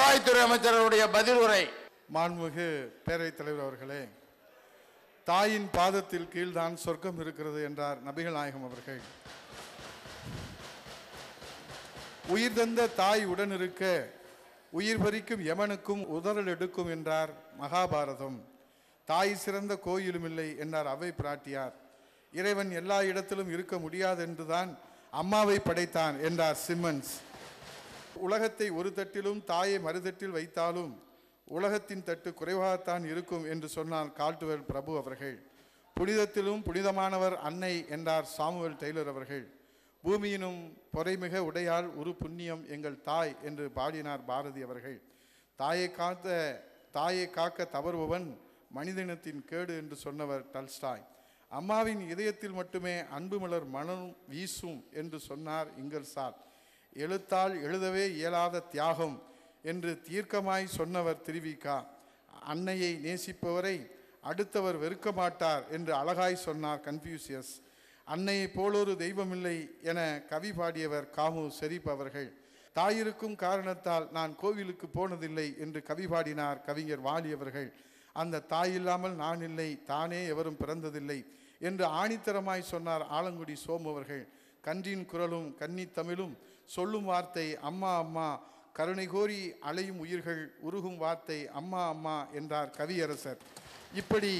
வருவாய்த்துறை அமைச்சருடைய பதில் உரை மாண்புமிகு பேரவைத் தலைவர் அவர்களே தாயின் பாதத்தில் கீழ்தான் சொர்க்கம் இருக்கிறது என்றார் நபிகள் நாயகம் அவர்கள் உயிர் தந்த தாய் உடன் இருக்க உயிர் பறிக்கும் யமனுக்கும் உதறல் எடுக்கும் என்றார் மகாபாரதம் தாய் சிறந்த கோயிலும் இல்லை என்றார் அவை பிராட்டியார் இறைவன் எல்லா இடத்திலும் இருக்க முடியாது என்றுதான் அம்மாவை படைத்தான் என்றார் சிம்மன்ஸ் உலகத்தை ஒரு தட்டிலும் தாயை மறுதட்டில் வைத்தாலும் உலகத்தின் தட்டு குறைவாகத்தான் இருக்கும் என்று சொன்னார் கால்டுவெல் பிரபு அவர்கள் புனிதத்திலும் புனிதமானவர் அன்னை என்றார் சாமுவேல் டெய்லர் அவர்கள் பூமியினும் பொறைமிக உடையால் ஒரு புண்ணியம் எங்கள் தாய் என்று பாடினார் பாரதி அவர்கள் தாயை காத்த தாயை காக்க தவறுபவன் மனிதனத்தின் கேடு என்று சொன்னவர் டல்ஸ்டாய் அம்மாவின் இதயத்தில் மட்டுமே அன்பு மலர் மனம் வீசும் என்று சொன்னார் இங்கர்சால் எழுத்தால் எழுதவே இயலாத தியாகம் என்று தீர்க்கமாய் சொன்னவர் திருவிகா அன்னையை நேசிப்பவரை அடுத்தவர் வெறுக்க மாட்டார் என்று அழகாய் சொன்னார் கன்ஃபியூசியஸ் அன்னையை போலொரு தெய்வமில்லை என கவி பாடியவர் காமு ஷெரீப் அவர்கள் தாயிருக்கும் காரணத்தால் நான் கோவிலுக்கு போனதில்லை என்று கவி பாடினார் கவிஞர் வாலி அவர்கள் அந்த தாய் இல்லாமல் நான் இல்லை தானே எவரும் பிறந்ததில்லை என்று ஆணித்தரமாய் சொன்னார் ஆலங்குடி சோமு அவர்கள் கன்றின் குரலும் கன்னித் தமிழும் சொல்லும் வார்த்தை அம்மா அம்மா கருணை கோரி அலையும் உயிர்கள் உருகும் வார்த்தை அம்மா அம்மா என்றார் கவியரசர் இப்படி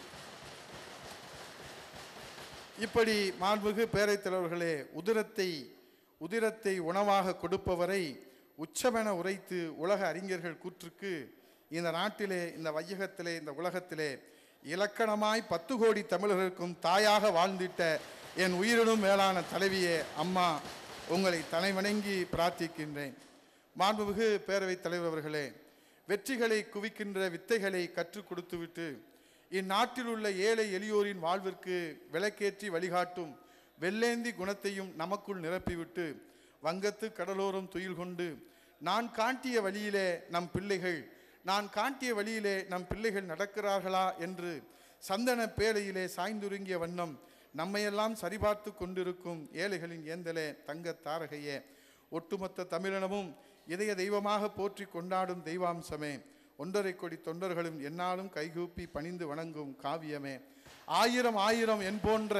இப்படி மாண்புமிகு பேரைத் தலைவர்களே உதிரத்தை உதிரத்தை உணவாக கொடுப்பவரை உச்சமென உரைத்து உலக அறிஞர்கள் கூற்றுக்கு இந்த நாட்டிலே இந்த வையகத்திலே இந்த உலகத்திலே இலக்கணமாய் பத்து கோடி தமிழர்களுக்கும் தாயாக வாழ்ந்திட்ட என் உயிரினும் மேலான தலைவியே அம்மா உங்களை தலைவணங்கி பிரார்த்திக்கின்றேன் மாண்புமிகு பேரவைத் தலைவர் அவர்களே வெற்றிகளை குவிக்கின்ற வித்தைகளை கற்றுக் கொடுத்துவிட்டு இந்நாட்டில் உள்ள ஏழை எளியோரின் வாழ்விற்கு விளக்கேற்றி வழிகாட்டும் வெள்ளேந்தி குணத்தையும் நமக்குள் நிரப்பிவிட்டு வங்கத்து கடலோரம் துயில் கொண்டு நான் காட்டிய வழியிலே நம் பிள்ளைகள் நான் காட்டிய வழியிலே நம் பிள்ளைகள் நடக்கிறார்களா என்று சந்தன பேழையிலே சாய்ந்துருங்கிய வண்ணம் நம்மையெல்லாம் சரிபார்த்து கொண்டிருக்கும் ஏழைகளின் ஏந்தலே தங்க தாரகையே ஒட்டுமொத்த தமிழினமும் இதய தெய்வமாக போற்றி கொண்டாடும் தெய்வாம்சமே ஒன்றரை கோடி தொண்டர்களும் என்னாலும் கைகூப்பி பணிந்து வணங்கும் காவியமே ஆயிரம் ஆயிரம் என் போன்ற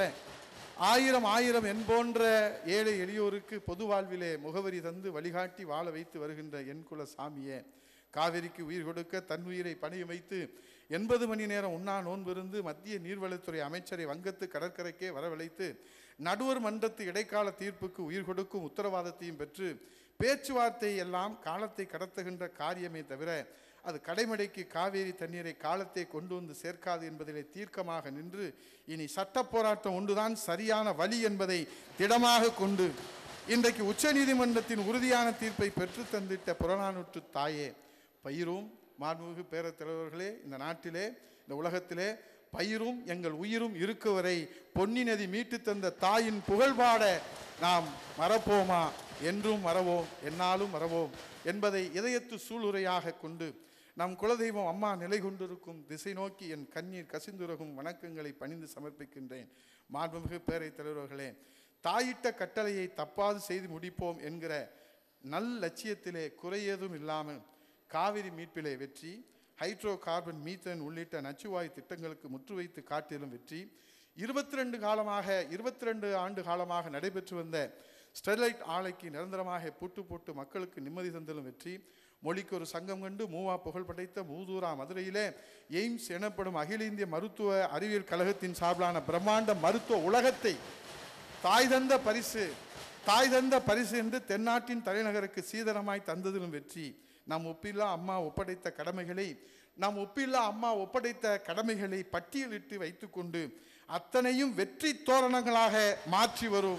ஆயிரம் ஆயிரம் என் போன்ற ஏழை எளியோருக்கு பொது வாழ்விலே முகவரி தந்து வழிகாட்டி வாழ வைத்து வருகின்ற என் குல சாமியே காவிரிக்கு உயிர் கொடுக்க தன் உயிரை பணிய வைத்து எண்பது மணி நேரம் உண்ணா நோன்பிருந்து மத்திய நீர்வளத்துறை அமைச்சரை வங்கத்து கடற்கரைக்கே வரவழைத்து நடுவர் மன்றத்து இடைக்கால தீர்ப்புக்கு உயிர் கொடுக்கும் உத்தரவாதத்தையும் பெற்று பேச்சுவார்த்தை எல்லாம் காலத்தை கடத்துகின்ற காரியமே தவிர அது கடைமடைக்கு காவேரி தண்ணீரை காலத்தை கொண்டு வந்து சேர்க்காது என்பதிலே தீர்க்கமாக நின்று இனி சட்ட போராட்டம் ஒன்றுதான் சரியான வழி என்பதை திடமாக கொண்டு இன்றைக்கு உச்சநீதிமன்றத்தின் உறுதியான தீர்ப்பை பெற்று தந்திட்ட புறநானூற்று தாயே பயிரும் மாண்புமிகு பேரத் தலைவர்களே இந்த நாட்டிலே இந்த உலகத்திலே பயிரும் எங்கள் உயிரும் இருக்க வரை பொன்னி நதி மீட்டு தந்த தாயின் புகழ் பாட நாம் மறப்போமா என்றும் மறவோம் என்னாலும் மறவோம் என்பதை இதயத்து சூளுரையாக கொண்டு நம் குலதெய்வம் அம்மா நிலை கொண்டிருக்கும் திசை நோக்கி என் கண்ணீர் கசிந்துரகும் வணக்கங்களை பணிந்து சமர்ப்பிக்கின்றேன் மாண்புமிகு பேரைத் தலைவர்களே தாயிட்ட கட்டளையை தப்பாது செய்து முடிப்போம் என்கிற நல் லட்சியத்திலே குறையேதும் இல்லாமல் காவிரி மீட்பிலே வெற்றி ஹைட்ரோ கார்பன் மீத்தன் உள்ளிட்ட நச்சுவாயு திட்டங்களுக்கு முற்று வைத்து காட்டிலும் வெற்றி இருபத்தி ரெண்டு காலமாக இருபத்தி ரெண்டு ஆண்டு காலமாக நடைபெற்று வந்த ஸ்டெர்லைட் ஆலைக்கு நிரந்தரமாக பூட்டு போட்டு மக்களுக்கு நிம்மதி தந்தலும் வெற்றி மொழிக்கு ஒரு சங்கம் கண்டு மூவா புகழ் படைத்த மூதூரா மதுரையிலே எய்ம்ஸ் எனப்படும் அகில இந்திய மருத்துவ அறிவியல் கழகத்தின் சார்பிலான பிரம்மாண்ட மருத்துவ உலகத்தை தாய் தந்த பரிசு தாய் தந்த பரிசு என்று தென்னாட்டின் தலைநகருக்கு சீதனமாய் தந்ததிலும் வெற்றி நம் ஒப்பில்லா அம்மா ஒப்படைத்த கடமைகளை நம் ஒப்பில்லா அம்மா ஒப்படைத்த கடமைகளை பட்டியலிட்டு வைத்துக்கொண்டு அத்தனையும் வெற்றி தோரணங்களாக மாற்றி வரும்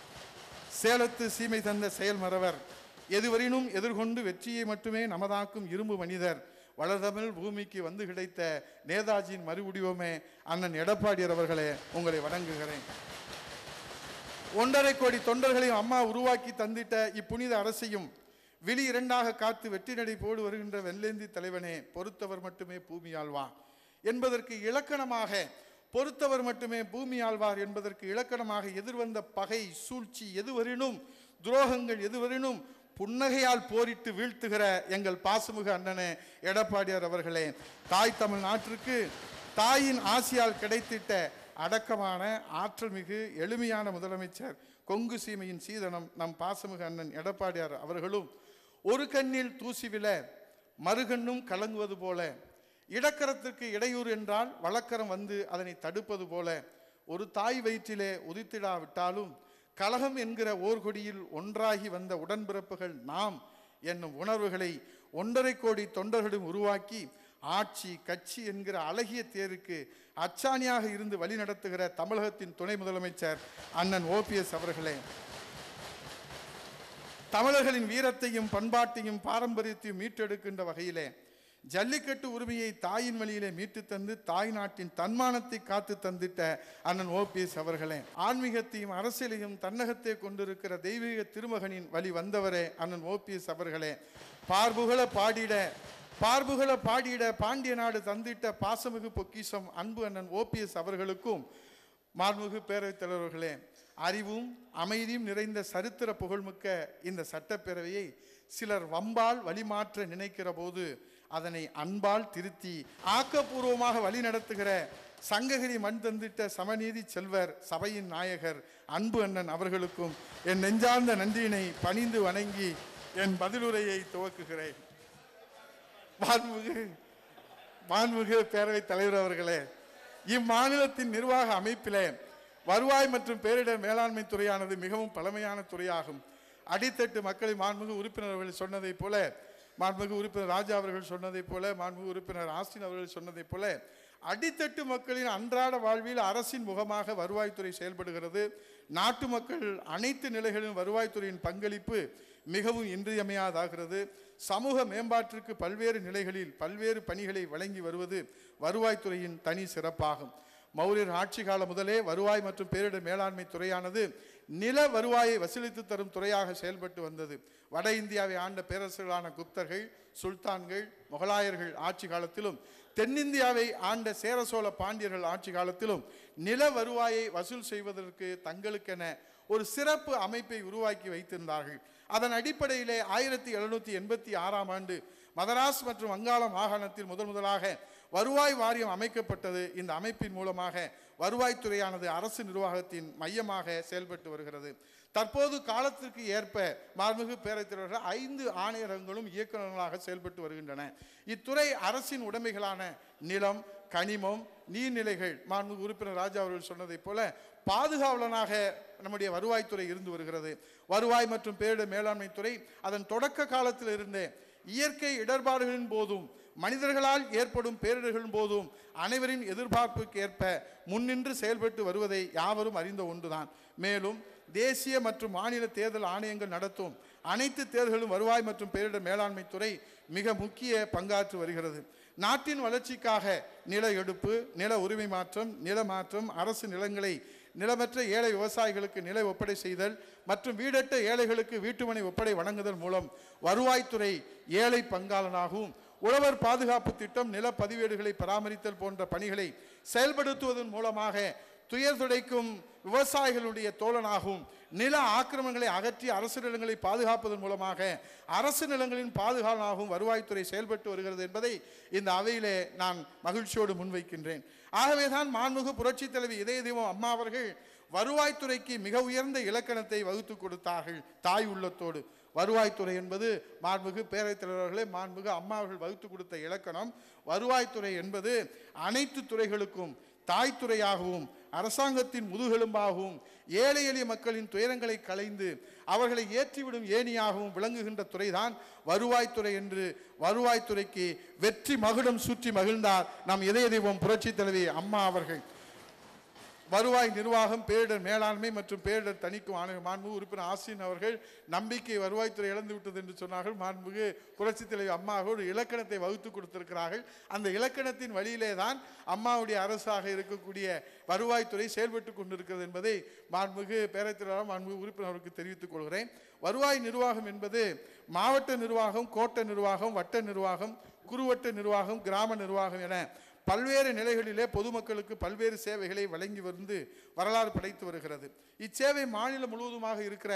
சேலத்து சீமை தந்த செயல்மறவர் எதுவரினும் எதிர்கொண்டு வெற்றியை மட்டுமே நமதாக்கும் இரும்பு மனிதர் வளர்தமிழ் பூமிக்கு வந்து கிடைத்த நேதாஜியின் மறுவடிவமே அண்ணன் எடப்பாடியார் அவர்களே உங்களை வணங்குகிறேன் ஒன்றரை கோடி தொண்டர்களையும் அம்மா உருவாக்கி தந்திட்ட இப்புனித அரசையும் விழி இரண்டாக காத்து வெற்றி நடை போடு வருகின்ற வெள்ளேந்தி தலைவனே பொறுத்தவர் மட்டுமே பூமி ஆழ்வார் என்பதற்கு இலக்கணமாக பொறுத்தவர் மட்டுமே பூமி ஆழ்வார் என்பதற்கு இலக்கணமாக எதிர்வந்த பகை சூழ்ச்சி எதுவரினும் துரோகங்கள் எதுவரினும் புன்னகையால் போரிட்டு வீழ்த்துகிற எங்கள் பாசமிகு அண்ணனே எடப்பாடியார் அவர்களே தாய் தமிழ்நாட்டிற்கு தாயின் ஆசியால் கிடைத்திட்ட அடக்கமான ஆற்றல் மிகு எளிமையான முதலமைச்சர் கொங்கு சீமையின் சீதனம் நம் பாசமிகு அண்ணன் எடப்பாடியார் அவர்களும் ஒரு கண்ணில் தூசி விழ மறுகண்ணும் கலங்குவது போல இடக்கரத்திற்கு இடையூறு என்றால் வழக்கரம் வந்து அதனை தடுப்பது போல ஒரு தாய் வயிற்றிலே உதித்திடாவிட்டாலும் கலகம் என்கிற ஓர்கொடியில் ஒன்றாகி வந்த உடன்பிறப்புகள் நாம் என்னும் உணர்வுகளை ஒன்றரை கோடி தொண்டர்களும் உருவாக்கி ஆட்சி கட்சி என்கிற அழகிய தேருக்கு அச்சாணியாக இருந்து வழிநடத்துகிற தமிழகத்தின் துணை முதலமைச்சர் அண்ணன் ஓபிஎஸ் அவர்களே தமிழர்களின் வீரத்தையும் பண்பாட்டையும் பாரம்பரியத்தையும் மீட்டெடுக்கின்ற வகையிலே ஜல்லிக்கட்டு உரிமையை தாயின் வழியிலே மீட்டு தந்து தாய் நாட்டின் தன்மானத்தை காத்து தந்திட்ட அண்ணன் ஓபிஎஸ் அவர்களே ஆன்மீகத்தையும் அரசியலையும் தன்னகத்தை கொண்டிருக்கிற தெய்வீக திருமகனின் வழி வந்தவரே அண்ணன் ஓபிஎஸ் அவர்களே பார்புகள பாடிட பார்புகள பாடிட பாண்டிய நாடு தந்திட்ட பாசமிகு பொக்கிஷம் அன்பு அண்ணன் ஓபிஎஸ் அவர்களுக்கும் மாண்புமிகு பேரவைத் தலைவர்களே அறிவும் அமைதியும் நிறைந்த சரித்திர புகழ்மிக்க இந்த சட்டப்பேரவையை சிலர் வம்பால் வழிமாற்ற நினைக்கிற போது அதனை அன்பால் திருத்தி ஆக்கப்பூர்வமாக வழி நடத்துகிற சங்ககிரி மண் தந்திட்ட சமநீதி செல்வர் சபையின் நாயகர் அன்பு அண்ணன் அவர்களுக்கும் என் நெஞ்சார்ந்த நன்றியினை பணிந்து வணங்கி என் பதிலுரையை துவக்குகிறேன் மாண்புமிகு மாண்புமிகு பேரவைத் தலைவர் அவர்களே இம்மாநிலத்தின் நிர்வாக அமைப்பிலே வருவாய் மற்றும் பேரிடர் மேலாண்மை துறையானது மிகவும் பழமையான துறையாகும் அடித்தட்டு மக்களை மாண்புமிகு உறுப்பினர் அவர்கள் சொன்னதைப் போல மாண்புமிகு உறுப்பினர் ராஜா அவர்கள் சொன்னதைப் போல மாண்புமிகு உறுப்பினர் ஆஸ்டின் அவர்கள் சொன்னதைப் போல அடித்தட்டு மக்களின் அன்றாட வாழ்வில் அரசின் முகமாக வருவாய்த்துறை செயல்படுகிறது நாட்டு மக்கள் அனைத்து நிலைகளிலும் வருவாய்த்துறையின் பங்களிப்பு மிகவும் இன்றியமையாதாகிறது சமூக மேம்பாட்டிற்கு பல்வேறு நிலைகளில் பல்வேறு பணிகளை வழங்கி வருவது வருவாய்த்துறையின் தனி சிறப்பாகும் மௌரியர் ஆட்சி காலம் முதலே வருவாய் மற்றும் பேரிடர் மேலாண்மை துறையானது நில வருவாயை வசூலித்து தரும் துறையாக செயல்பட்டு வந்தது வட இந்தியாவை ஆண்ட பேரரசுகளான குப்தர்கள் சுல்தான்கள் முகலாயர்கள் ஆட்சி காலத்திலும் தென்னிந்தியாவை ஆண்ட சேர சோழ பாண்டியர்கள் ஆட்சி காலத்திலும் நில வருவாயை வசூல் செய்வதற்கு தங்களுக்கென ஒரு சிறப்பு அமைப்பை உருவாக்கி வைத்திருந்தார்கள் அதன் அடிப்படையிலே ஆயிரத்தி எழுநூற்றி எண்பத்தி ஆறாம் ஆண்டு மதராஸ் மற்றும் வங்காள மாகாணத்தில் முதல் முதலாக வருவாய் வாரியம் அமைக்கப்பட்டது இந்த அமைப்பின் மூலமாக வருவாய்த்துறையானது அரசு நிர்வாகத்தின் மையமாக செயல்பட்டு வருகிறது தற்போது காலத்திற்கு ஏற்ப மாண்புமிகு பேரவைத் தலைவர்கள் ஐந்து ஆணையரங்களும் இயக்குநர்களாக செயல்பட்டு வருகின்றன இத்துறை அரசின் உடைமைகளான நிலம் கனிமம் நீர்நிலைகள் மாண்புமிகு உறுப்பினர் ராஜா அவர்கள் சொன்னதைப் போல பாதுகாவலனாக நம்முடைய வருவாய்த்துறை இருந்து வருகிறது வருவாய் மற்றும் பேரிடர் மேலாண்மை துறை அதன் தொடக்க காலத்தில் இருந்தே இயற்கை இடர்பாடுகளின் போதும் மனிதர்களால் ஏற்படும் பேரிடர்களின் போதும் அனைவரின் எதிர்பார்ப்புக்கு ஏற்ப முன்னின்று செயல்பட்டு வருவதை யாவரும் அறிந்த ஒன்றுதான் மேலும் தேசிய மற்றும் மாநில தேர்தல் ஆணையங்கள் நடத்தும் அனைத்து தேர்தல்களும் வருவாய் மற்றும் பேரிடர் மேலாண்மை துறை மிக முக்கிய பங்காற்றி வருகிறது நாட்டின் வளர்ச்சிக்காக நில எடுப்பு நில உரிமை மாற்றம் நில மாற்றம் அரசு நிலங்களை நிலமற்ற ஏழை விவசாயிகளுக்கு நில ஒப்படை செய்தல் மற்றும் வீடற்ற ஏழைகளுக்கு வீட்டுமனை ஒப்படை வழங்குதல் மூலம் வருவாய்த்துறை ஏழை பங்காளனாகவும் உழவர் பாதுகாப்பு திட்டம் நில பதிவேடுகளை பராமரித்தல் போன்ற பணிகளை செயல்படுத்துவதன் மூலமாக துயர் துடைக்கும் விவசாயிகளுடைய தோழனாகவும் நில ஆக்கிரமங்களை அகற்றி அரசு நிலங்களை பாதுகாப்பதன் மூலமாக அரசு நிலங்களின் பாதுகாவலாகவும் வருவாய்த்துறை செயல்பட்டு வருகிறது என்பதை இந்த அவையிலே நான் மகிழ்ச்சியோடு முன்வைக்கின்றேன் ஆகவேதான் மாண்புமிகு புரட்சித் தலைவி இதய தெய்வம் அம்மா அவர்கள் வருவாய்த்துறைக்கு மிக உயர்ந்த இலக்கணத்தை வகுத்து கொடுத்தார்கள் தாய் உள்ளத்தோடு வருவாய்த்துறை என்பது மாண்புமிகு பேரவைத் தலைவர்களே மாண்புமிகு அம்மா அவர்கள் வகுத்து கொடுத்த இலக்கணம் வருவாய்த்துறை என்பது அனைத்து துறைகளுக்கும் தாய்த்துறையாகவும் அரசாங்கத்தின் முதுகெலும்பாகவும் ஏழை எளிய மக்களின் துயரங்களை களைந்து அவர்களை ஏற்றிவிடும் ஏணியாகவும் விளங்குகின்ற துறைதான் வருவாய்த்துறை என்று வருவாய்த்துறைக்கு வெற்றி மகுடம் சுற்றி மகிழ்ந்தார் நம் இதய தெய்வம் புரட்சித் தலைவி அம்மா அவர்கள் வருவாய் நிர்வாகம் பேரிடர் மேலாண்மை மற்றும் பேரிடர் தணிக்கும் ஆணைய மாண்புமிகு உறுப்பினர் ஆசின் அவர்கள் நம்பிக்கை வருவாய்த்துறை இழந்து விட்டது என்று சொன்னார்கள் மாண்புமிகு புரட்சித் தலைவி அம்மா அவர்கள் ஒரு இலக்கணத்தை வகுத்து கொடுத்திருக்கிறார்கள் அந்த இலக்கணத்தின் வழியிலே தான் அம்மாவுடைய அரசாக இருக்கக்கூடிய வருவாய்த்துறை செயல்பட்டு கொண்டிருக்கிறது என்பதை மாண்புமிகு பேரவைத் தலைவர் மாண்புமிகு உறுப்பினர்களுக்கு தெரிவித்துக் கொள்கிறேன் வருவாய் நிர்வாகம் என்பது மாவட்ட நிர்வாகம் கோட்ட நிர்வாகம் வட்ட நிர்வாகம் குறுவட்ட நிர்வாகம் கிராம நிர்வாகம் என பல்வேறு நிலைகளிலே பொதுமக்களுக்கு பல்வேறு சேவைகளை வழங்கி வந்து வரலாறு படைத்து வருகிறது இச்சேவை மாநிலம் முழுவதுமாக இருக்கிற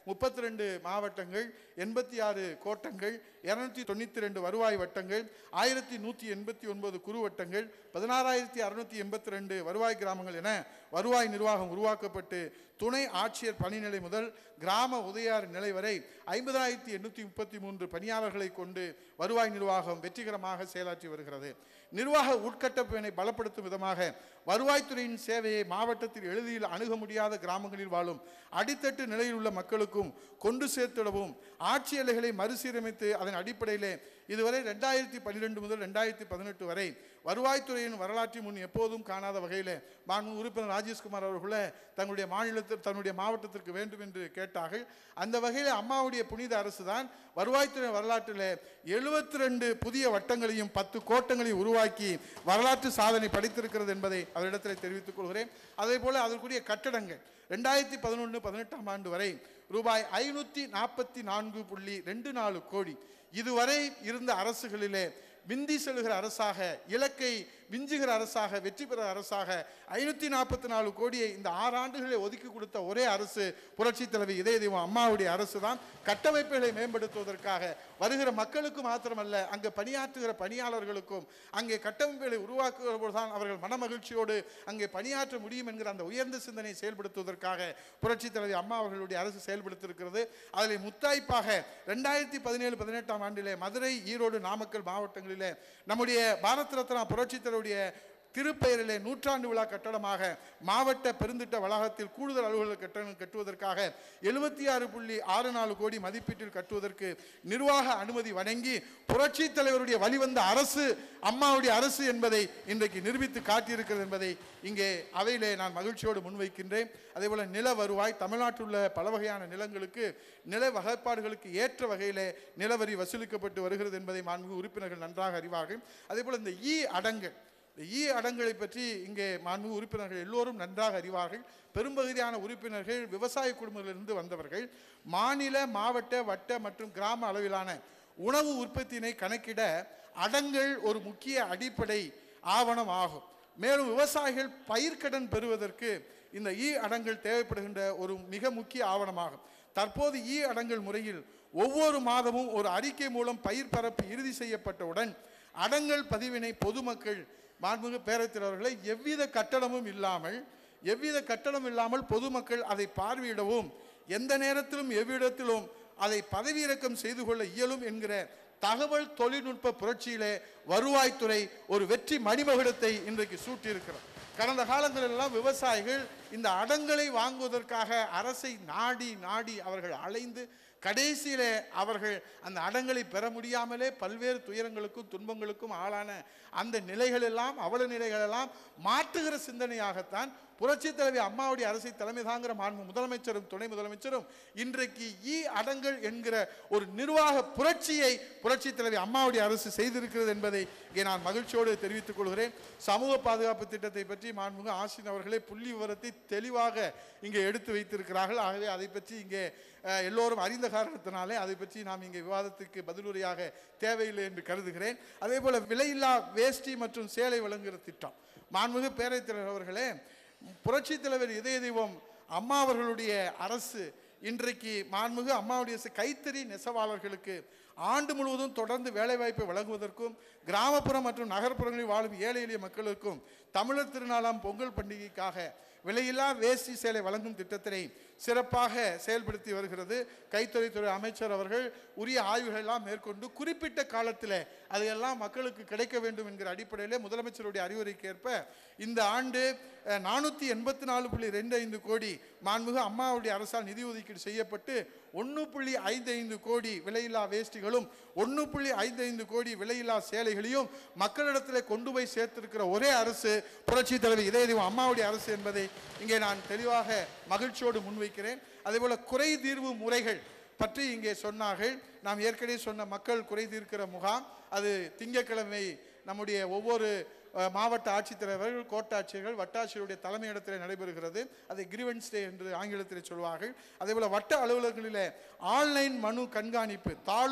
முப்பத்தி ரெண்டு மாவட்டங்கள் எண்பத்தி ஆறு கோட்டங்கள் இருநூத்தி தொண்ணூற்றி ரெண்டு வருவாய் வட்டங்கள் ஆயிரத்தி நூற்றி எண்பத்தி ஒன்பது குறு வட்டங்கள் பதினாறாயிரத்தி அறுநூத்தி எண்பத்தி ரெண்டு வருவாய் கிராமங்கள் என வருவாய் நிர்வாகம் உருவாக்கப்பட்டு துணை ஆட்சியர் பணிநிலை முதல் கிராம உதயார் நிலை வரை ஐம்பதாயிரத்தி எண்ணூற்றி முப்பத்தி மூன்று பணியாளர்களை கொண்டு வருவாய் நிர்வாகம் வெற்றிகரமாக செயலாற்றி வருகிறது நிர்வாக உட்கட்டமைப்பினை பலப்படுத்தும் விதமாக வருவாய்த்துறையின் சேவையை மாவட்டத்தில் எளிதில் அணுக முடியாத கிராமங்களில் வாழும் அடித்தட்டு நிலையில் உள்ள மக்களுக்கும் கொண்டு சேர்த்திடவும் ஆட்சி எல்லைகளை மறுசீரமைத்து அதன் அடிப்படையிலே இதுவரை ரெண்டாயிரத்தி பன்னிரெண்டு முதல் ரெண்டாயிரத்தி பதினெட்டு வரை வருவாய்த்துறையின் வரலாற்றின் முன் எப்போதும் காணாத வகையில் மாண்பு உறுப்பினர் ராஜேஷ்குமார் அவர்களே தங்களுடைய மாநிலத்தில் தன்னுடைய மாவட்டத்திற்கு வேண்டும் என்று கேட்டார்கள் அந்த வகையில் அம்மாவுடைய புனித அரசு தான் வருவாய்த்துறை வரலாற்றில் எழுபத்தி ரெண்டு புதிய வட்டங்களையும் பத்து கோட்டங்களையும் உருவாக்கி வரலாற்று சாதனை படைத்திருக்கிறது என்பதை அவரிடத்தில் தெரிவித்துக் கொள்கிறேன் அதே போல அதற்குரிய கட்டடங்கள் ரெண்டாயிரத்தி பதினொன்று பதினெட்டாம் ஆண்டு வரை ரூபாய் ஐநூற்றி நாற்பத்தி நான்கு புள்ளி ரெண்டு நாலு கோடி இதுவரை இருந்த அரசுகளிலே விந்தி செல்கிற அரசாக இலக்கை விஞ்சுகிற அரசாக வெற்றி பெற அரசாக ஐநூற்றி நாற்பத்தி நாலு கோடியை இந்த ஆறு ஆண்டுகளில் ஒதுக்கி கொடுத்த ஒரே அரசு புரட்சி தலைவி இதய தெய்வம் அம்மாவுடைய அரசு தான் கட்டமைப்புகளை மேம்படுத்துவதற்காக வருகிற மக்களுக்கு மாத்திரமல்ல அங்கே பணியாற்றுகிற பணியாளர்களுக்கும் அங்கே கட்டமைப்புகளை உருவாக்குகிற போதுதான் அவர்கள் மனமகிழ்ச்சியோடு அங்கே பணியாற்ற முடியும் என்கிற அந்த உயர்ந்த சிந்தனை செயல்படுத்துவதற்காக புரட்சி தலைவி அம்மா அவர்களுடைய அரசு செயல்படுத்தியிருக்கிறது அதில் முத்தாய்ப்பாக ரெண்டாயிரத்தி பதினேழு பதினெட்டாம் ஆண்டிலே மதுரை ஈரோடு நாமக்கல் மாவட்டங்களிலே நம்முடைய பாரத் ரத்னா புரட்சி தலைவருடைய திருப்பெயரிலே நூற்றாண்டு விழா கட்டடமாக மாவட்ட பெருந்திட்ட வளாகத்தில் கூடுதல் அலுவலக கட்டணம் கட்டுவதற்காக எழுபத்தி ஆறு புள்ளி ஆறு நாலு கோடி மதிப்பீட்டில் கட்டுவதற்கு நிர்வாக அனுமதி வழங்கி புரட்சி தலைவருடைய வழிவந்த அரசு அம்மாவுடைய அரசு என்பதை இன்றைக்கு நிரூபித்து காட்டியிருக்கிறது என்பதை இங்கே அவையிலே நான் மகிழ்ச்சியோடு முன்வைக்கின்றேன் அதேபோல நில வருவாய் தமிழ்நாட்டில் உள்ள பல வகையான நிலங்களுக்கு நில வகைப்பாடுகளுக்கு ஏற்ற வகையிலே நிலவரி வசூலிக்கப்பட்டு வருகிறது என்பதை மாண்புமிகு உறுப்பினர்கள் நன்றாக அறிவார்கள் அதேபோல இந்த ஈ அடங்கு இந்த ஈ அடங்களை பற்றி இங்கே மாண்புமிகு உறுப்பினர்கள் எல்லோரும் நன்றாக அறிவார்கள் பெரும்பகுதியான உறுப்பினர்கள் விவசாய குடும்பங்களிலிருந்து வந்தவர்கள் மாநில மாவட்ட வட்ட மற்றும் கிராம அளவிலான உணவு உற்பத்தியினை கணக்கிட அடங்கள் ஒரு முக்கிய அடிப்படை ஆவணம் ஆகும் மேலும் விவசாயிகள் பயிர்க்கடன் பெறுவதற்கு இந்த ஈ அடங்கல் தேவைப்படுகின்ற ஒரு மிக முக்கிய ஆவணமாகும் தற்போது ஈ அடங்கல் முறையில் ஒவ்வொரு மாதமும் ஒரு அறிக்கை மூலம் பயிர் பரப்பு இறுதி செய்யப்பட்டவுடன் அடங்கல் பதிவினை பொதுமக்கள் மாண்புமிகு பேரவைத் அவர்களை எவ்வித கட்டணமும் இல்லாமல் எவ்வித கட்டணம் இல்லாமல் பொதுமக்கள் அதை பார்வையிடவும் எந்த நேரத்திலும் எவ்விடத்திலும் அதை பதவியிறக்கம் செய்து கொள்ள இயலும் என்கிற தகவல் தொழில்நுட்ப புரட்சியிலே வருவாய்த்துறை ஒரு வெற்றி மணிமகுடத்தை இன்றைக்கு சூட்டியிருக்கிறது கடந்த காலங்களெல்லாம் விவசாயிகள் இந்த அடங்களை வாங்குவதற்காக அரசை நாடி நாடி அவர்கள் அலைந்து கடைசியிலே அவர்கள் அந்த அடங்களை பெற முடியாமலே பல்வேறு துயரங்களுக்கும் துன்பங்களுக்கும் ஆளான அந்த நிலைகளெல்லாம் அவல நிலைகளெல்லாம் மாற்றுகிற சிந்தனையாகத்தான் புரட்சி தலைவி அம்மாவுடைய அரசை தலைமை தாங்கிற மாண்பு முதலமைச்சரும் துணை முதலமைச்சரும் இன்றைக்கு ஈ அடங்கல் என்கிற ஒரு நிர்வாக புரட்சியை புரட்சி தலைவி அம்மாவுடைய அரசு செய்திருக்கிறது என்பதை இங்கே நான் மகிழ்ச்சியோடு தெரிவித்துக் கொள்கிறேன் சமூக பாதுகாப்பு திட்டத்தை பற்றி மாண்புமிகு ஆசின் அவர்களே புள்ளி விவரத்தை தெளிவாக இங்கே எடுத்து வைத்திருக்கிறார்கள் ஆகவே அதை பற்றி இங்கே அஹ், எல்லோரும் அறிந்த காரணத்தினாலே அதை பற்றி நாம் இங்கே விவாதத்துக்கு பதிலுரையாக தேவையில்லை என்று கருதுகிறேன் அதே போல விலையில்லா வேஷ்டி மற்றும் சேலை வழங்குகிற திட்டம் மாண்புமிகு பேரவைத் தலைவர் அவர்களே புரட்சி தலைவர் இதய தெய்வம் அம்மா அவர்களுடைய அரசு இன்றைக்கு மாண்புமிகு அம்மாவுடைய அரசு கைத்தறி நெசவாளர்களுக்கு ஆண்டு முழுவதும் தொடர்ந்து வேலைவாய்ப்பை வழங்குவதற்கும் கிராமப்புறம் மற்றும் நகர்ப்புறங்களில் வாழும் ஏழை எளிய மக்களுக்கும் தமிழர் திருநாளாம் பொங்கல் பண்டிகைக்காக விலையில்லா வேஷ்டி சேலை வழங்கும் திட்டத்தினை சிறப்பாக செயல்படுத்தி வருகிறது கைத்தறித்துறை அமைச்சர் அவர்கள் உரிய ஆய்வுகள் எல்லாம் மேற்கொண்டு குறிப்பிட்ட காலத்தில் அதையெல்லாம் மக்களுக்கு கிடைக்க வேண்டும் என்கிற அடிப்படையிலே முதலமைச்சருடைய அறிவுரைக்கு ஏற்ப இந்த ஆண்டு நானூற்றி எண்பத்தி நாலு புள்ளி ரெண்டு ஐந்து கோடி மாண்புமிகு அம்மாவுடைய அரசால் நிதி ஒதுக்கீடு செய்யப்பட்டு ஒன்று புள்ளி ஐந்து ஐந்து கோடி விலையில்லா வேஷ்டிகளும் ஒன்று புள்ளி ஐந்து ஐந்து கோடி விலையில்லா சேலைகளையும் மக்களிடத்தில் கொண்டு போய் சேர்த்திருக்கிற ஒரே அரசு புரட்சி தலைவி இதய தெய்வம் அம்மாவுடைய அரசு என்பதை இங்கே நான் தெளிவாக மகிழ்ச்சியோடு முன்வைக்கிறேன் அதேபோல குறை தீர்வு முறைகள் பற்றி இங்கே சொன்னார்கள் நாம் ஏற்கனவே சொன்ன மக்கள் குறை தீர்க்கிற முகாம் அது திங்கட்கிழமை நம்முடைய ஒவ்வொரு அஹ், மாவட்ட ஆட்சித்தலைவர்கள் கோட்டாட்சியர்கள் வட்டாட்சியருடைய தலைமையிடத்தில் நடைபெறுகிறது அதை கிரிவன்ஸ் டே என்று ஆங்கிலத்தில் சொல்வார்கள் அதேபோல் வட்ட அலுவலகங்களிலே ஆன்லைன் மனு கண்காணிப்பு taluk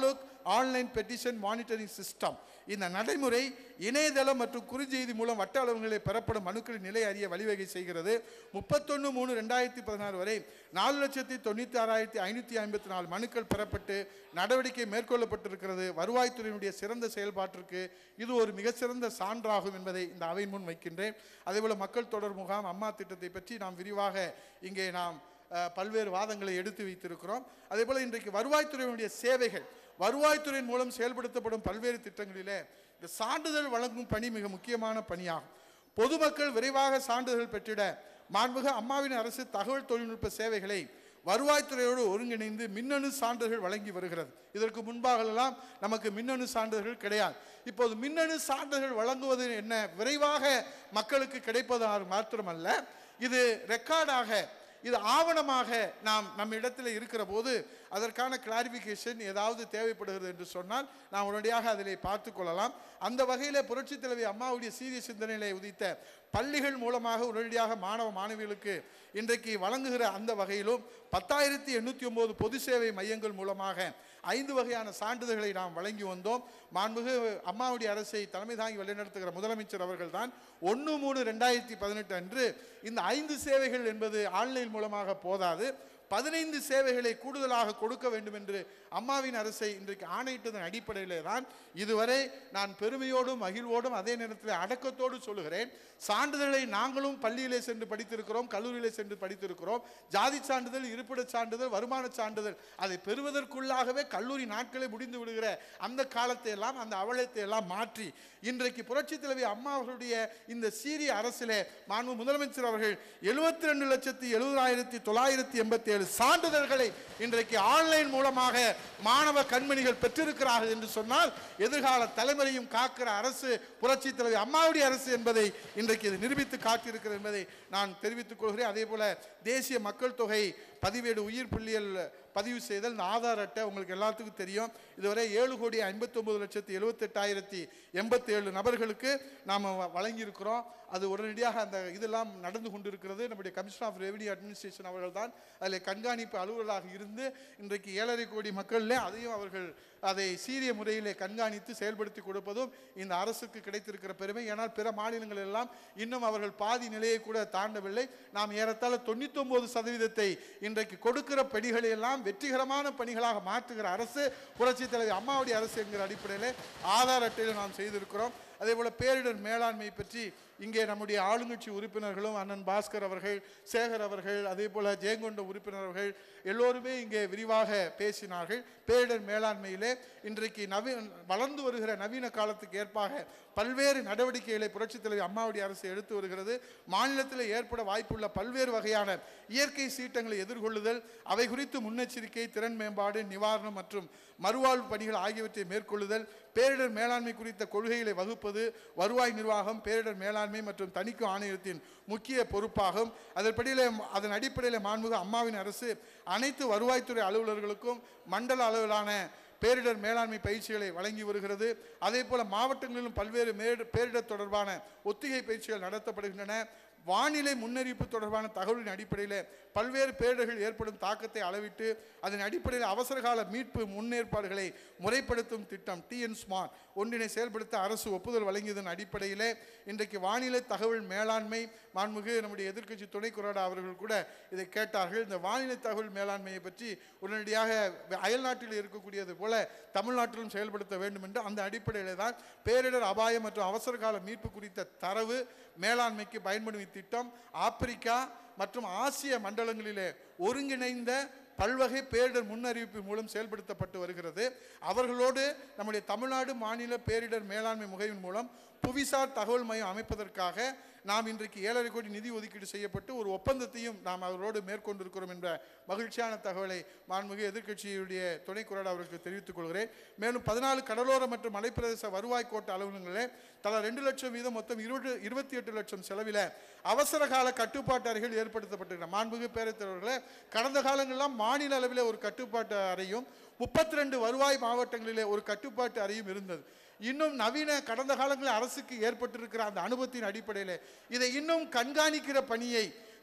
online petition monitoring system இந்த நடைமுறை இணையதளம் மற்றும் குறுஞ்செய்தி மூலம் வட்ட அளவுகளில் பெறப்படும் மனுக்களின் நிலை அறிய வழிவகை செய்கிறது முப்பத்தொன்று மூணு ரெண்டாயிரத்தி பதினாறு வரை நாலு லட்சத்தி தொண்ணூற்றி ஆறாயிரத்தி ஐநூற்றி ஐம்பத்தி நாலு மனுக்கள் பெறப்பட்டு நடவடிக்கை மேற்கொள்ளப்பட்டிருக்கிறது வருவாய்த்துறையினுடைய சிறந்த செயல்பாட்டிற்கு இது ஒரு மிகச்சிறந்த சான்றாகும் என்பதை இந்த அவை முன் வைக்கின்றேன் அதேபோல் மக்கள் தொடர் முகாம் அம்மா திட்டத்தை பற்றி நாம் விரிவாக இங்கே நாம் அஹ், பல்வேறு வாதங்களை எடுத்து வைத்திருக்கிறோம் அதேபோல் இன்றைக்கு வருவாய்த்துறையினுடைய சேவைகள் வருவாய்த்துறையின் மூலம் செயல்படுத்தப்படும் பல்வேறு திட்டங்களிலே இந்த சான்றிதழ் வழங்கும் பணி மிக முக்கியமான பணியாகும் பொதுமக்கள் விரைவாக சான்றிதழ் பெற்றிட மாண்புக அம்மாவின் அரசு தகவல் தொழில்நுட்ப சேவைகளை வருவாய்த்துறையோடு ஒருங்கிணைந்து மின்னணு சான்றிதழ்கள் வழங்கி வருகிறது இதற்கு முன்பாகலாம் நமக்கு மின்னணு சான்றிதழ்கள் கிடையாது இப்போது மின்னணு சான்றிதழ்கள் வழங்குவது என்ன விரைவாக மக்களுக்கு கிடைப்பதாக மாத்திரமல்ல இது ரெக்கார்டாக இது ஆவணமாக நாம் நம்ம இடத்துல இருக்கிற போது அதற்கான கிளாரிஃபிகேஷன் ஏதாவது தேவைப்படுகிறது என்று சொன்னால் நாம் உடனடியாக அதிலே பார்த்து கொள்ளலாம் அந்த வகையில் புரட்சித் தலைவி அம்மாவுடைய சீரிய சிந்தனையிலே உதித்த பள்ளிகள் மூலமாக உடனடியாக மாணவ மாணவிகளுக்கு இன்றைக்கு வழங்குகிற அந்த வகையிலும் பத்தாயிரத்தி எண்ணூற்றி ஒம்பது பொது சேவை மையங்கள் மூலமாக ஐந்து வகையான சான்றிதழ்களை நாம் வழங்கி வந்தோம் மாண்புகு அம்மாவுடைய அரசை தலைமை தாங்கி வழிநடத்துகிற முதலமைச்சர் அவர்கள்தான் ஒன்று மூணு ரெண்டாயிரத்தி பதினெட்டு அன்று இந்த ஐந்து சேவைகள் என்பது ஆன்லைன் மூலமாக போதாது பதினைந்து சேவைகளை கூடுதலாக கொடுக்க வேண்டும் என்று அம்மாவின் அரசை இன்றைக்கு ஆணையிட்டதன் அடிப்படையிலே தான் இதுவரை நான் பெருமையோடும் மகிழ்வோடும் அதே நேரத்தில் அடக்கத்தோடு சொல்லுகிறேன் சான்றிதழை நாங்களும் பள்ளியிலே சென்று படித்திருக்கிறோம் கல்லூரியிலே சென்று படித்திருக்கிறோம் ஜாதி சான்றிதழ் இருப்பிடச் சான்றிதழ் வருமான சான்றிதழ் அதை பெறுவதற்குள்ளாகவே கல்லூரி நாட்களே முடிந்து விடுகிற அந்த காலத்தை எல்லாம் அந்த அவலத்தை எல்லாம் மாற்றி இன்றைக்கு புரட்சித் தலைவி அம்மா அவர்களுடைய இந்த சீரிய அரசிலே மாண்பு முதலமைச்சர் அவர்கள் எழுபத்தி ரெண்டு லட்சத்தி எழுபதாயிரத்தி தொள்ளாயிரத்தி எண்பத்தி ஏழு சான்றிதழ்களை இன்றைக்கு ஆன்லைன் மூலமாக மாணவ கண்மணிகள் பெற்றிருக்கிறார்கள் என்று சொன்னால் எதிர்கால தலைமுறையும் காக்கிற அரசு புரட்சி தலைவி அம்மாவுடைய அரசு என்பதை இன்றைக்கு இது நிரூபித்து காட்டியிருக்கிறது என்பதை நான் தெரிவித்துக் கொள்கிறேன் அதே போல தேசிய மக்கள் தொகை பதிவேடு உயிர் புள்ளியல் பதிவு செய்தல் இந்த ஆதார் அட்டை உங்களுக்கு எல்லாத்துக்கும் தெரியும் இதுவரை ஏழு கோடி ஐம்பத்தொம்பது லட்சத்தி எழுபத்தெட்டாயிரத்தி எண்பத்தி ஏழு நபர்களுக்கு நாம் வழங்கியிருக்கிறோம் அது உடனடியாக அந்த இதெல்லாம் நடந்து கொண்டிருக்கிறது நம்முடைய கமிஷனர் ஆஃப் ரெவன்யூ அட்மினிஸ்ட்ரேஷன் அவர்கள் தான் அதில் கண்காணிப்பு அலுவலராக இருந்து இன்றைக்கு ஏழரை கோடி மக்களில் அதையும் அவர்கள் அதை சீரிய முறையிலே கண்காணித்து செயல்படுத்தி கொடுப்பதும் இந்த அரசுக்கு கிடைத்திருக்கிற பெருமை ஏனால் பிற மாநிலங்கள் எல்லாம் இன்னும் அவர்கள் பாதி நிலையை கூட தாண்டவில்லை நாம் ஏறத்தாழ தொண்ணூத்தொன்பது சதவீதத்தை இன்றைக்கு கொடுக்கிற பணிகளை எல்லாம் வெற்றிகரமான பணிகளாக மாற்றுகிற அரசு புரட்சித் தலைவி அம்மாவுடைய அரசு என்கிற அடிப்படையில் ஆதார் அட்டையில் நாம் செய்திருக்கிறோம் அதே போல பேரிடர் மேலாண்மை பற்றி இங்கே நம்முடைய ஆளுங்கட்சி உறுப்பினர்களும் அண்ணன் பாஸ்கர் அவர்கள் சேகர் அவர்கள் அதே போல ஜெயங்கொண்ட உறுப்பினர் அவர்கள் எல்லோருமே இங்கே விரிவாக பேசினார்கள் பேரிடர் மேலாண்மையிலே இன்றைக்கு நவீ வளர்ந்து வருகிற நவீன காலத்துக்கு ஏற்பாக பல்வேறு நடவடிக்கைகளை புரட்சித் தலைவி அம்மாவுடைய அரசு எடுத்து வருகிறது மாநிலத்தில் ஏற்பட வாய்ப்புள்ள பல்வேறு வகையான இயற்கை சீற்றங்களை எதிர்கொள்ளுதல் அவை குறித்து முன்னெச்சரிக்கை திறன் மேம்பாடு நிவாரணம் மற்றும் மறுவாழ்வு பணிகள் ஆகியவற்றை மேற்கொள்ளுதல் பேரிடர் மேலாண்மை குறித்த கொள்கைகளை வகுப்பது வருவாய் நிர்வாகம் பேரிடர் மேலாண்மை மற்றும் தணிக்கை ஆணையத்தின் முக்கிய பொறுப்பாகும் அதன்படியில் அதன் அடிப்படையில் மாண்புக அம்மாவின் அரசு அனைத்து வருவாய்த்துறை அலுவலர்களுக்கும் மண்டல அளவிலான பேரிடர் மேலாண்மை பயிற்சிகளை வழங்கி வருகிறது அதே போல மாவட்டங்களிலும் பல்வேறு மேடு- பேரிடர் தொடர்பான ஒத்திகை பயிற்சிகள் நடத்தப்படுகின்றன வானிலை முன்னறிவிப்பு தொடர்பான தகவலின் அடிப்படையில் பல்வேறு பேரிடர்கள் ஏற்படும் தாக்கத்தை அளவிட்டு அதன் அடிப்படையில் அவசரகால மீட்பு முன்னேற்பாடுகளை முறைப்படுத்தும் திட்டம் டிஎன் ஸ்மார்ட் ஒன்றினை செயல்படுத்த அரசு ஒப்புதல் வழங்கியதன் அடிப்படையிலே இன்றைக்கு வானிலை தகவல் மேலாண்மை மாண்புமிகு நம்முடைய எதிர்க்கட்சி துணை குராடா அவர்கள் கூட இதை கேட்டார்கள் இந்த வானிலை தகவல் மேலாண்மையை பற்றி உடனடியாக அயல்நாட்டில் இருக்கக்கூடியது போல தமிழ்நாட்டிலும் செயல்படுத்த வேண்டும் என்று அந்த அடிப்படையில் தான் பேரிடர் அபாயம் மற்றும் அவசரகால மீட்பு குறித்த தரவு மேலாண்மைக்கு பயன்படும் இத்திட்டம் ஆப்பிரிக்கா மற்றும் ஆசிய மண்டலங்களிலே ஒருங்கிணைந்த பல்வகை பேரிடர் முன்னறிவிப்பு மூலம் செயல்படுத்தப்பட்டு வருகிறது அவர்களோடு நம்முடைய தமிழ்நாடு மாநில பேரிடர் மேலாண்மை முகையின் மூலம் புவிசார் தகவல் மையம் அமைப்பதற்காக நாம் இன்றைக்கு ஏழரை கோடி நிதி ஒதுக்கீடு செய்யப்பட்டு ஒரு ஒப்பந்தத்தையும் நாம் அவர்களோடு மேற்கொண்டிருக்கிறோம் என்ற மகிழ்ச்சியான தகவலை மாண்புமிகு எதிர்க்கட்சியுடைய துணை குரல் அவருக்கு தெரிவித்துக் கொள்கிறேன் மேலும் பதினாலு கடலோர மற்றும் மலைப்பிரதேச வருவாய் கோட்ட அலுவலகங்களே தலா ரெண்டு லட்சம் வீதம் மொத்தம் இருபது இருபத்தி எட்டு லட்சம் செலவில் அவசர கால கட்டுப்பாட்டு அறைகள் ஏற்படுத்தப்பட்டிருக்கின்றன மாண்புமிகு பேரவைத் தலைவர்களே கடந்த காலங்களெல்லாம் மாநில அளவில் ஒரு கட்டுப்பாட்டு அறையும் முப்பத்தி ரெண்டு வருவாய் மாவட்டங்களிலே ஒரு கட்டுப்பாட்டு அறையும் இருந்தது இன்னும் நவீன கடந்த காலங்களில் அரசுக்கு ஏற்பட்டிருக்கிற அந்த அனுபவத்தின் அடிப்படையில் இதை இன்னும் கண்காணிக்கிற பணியை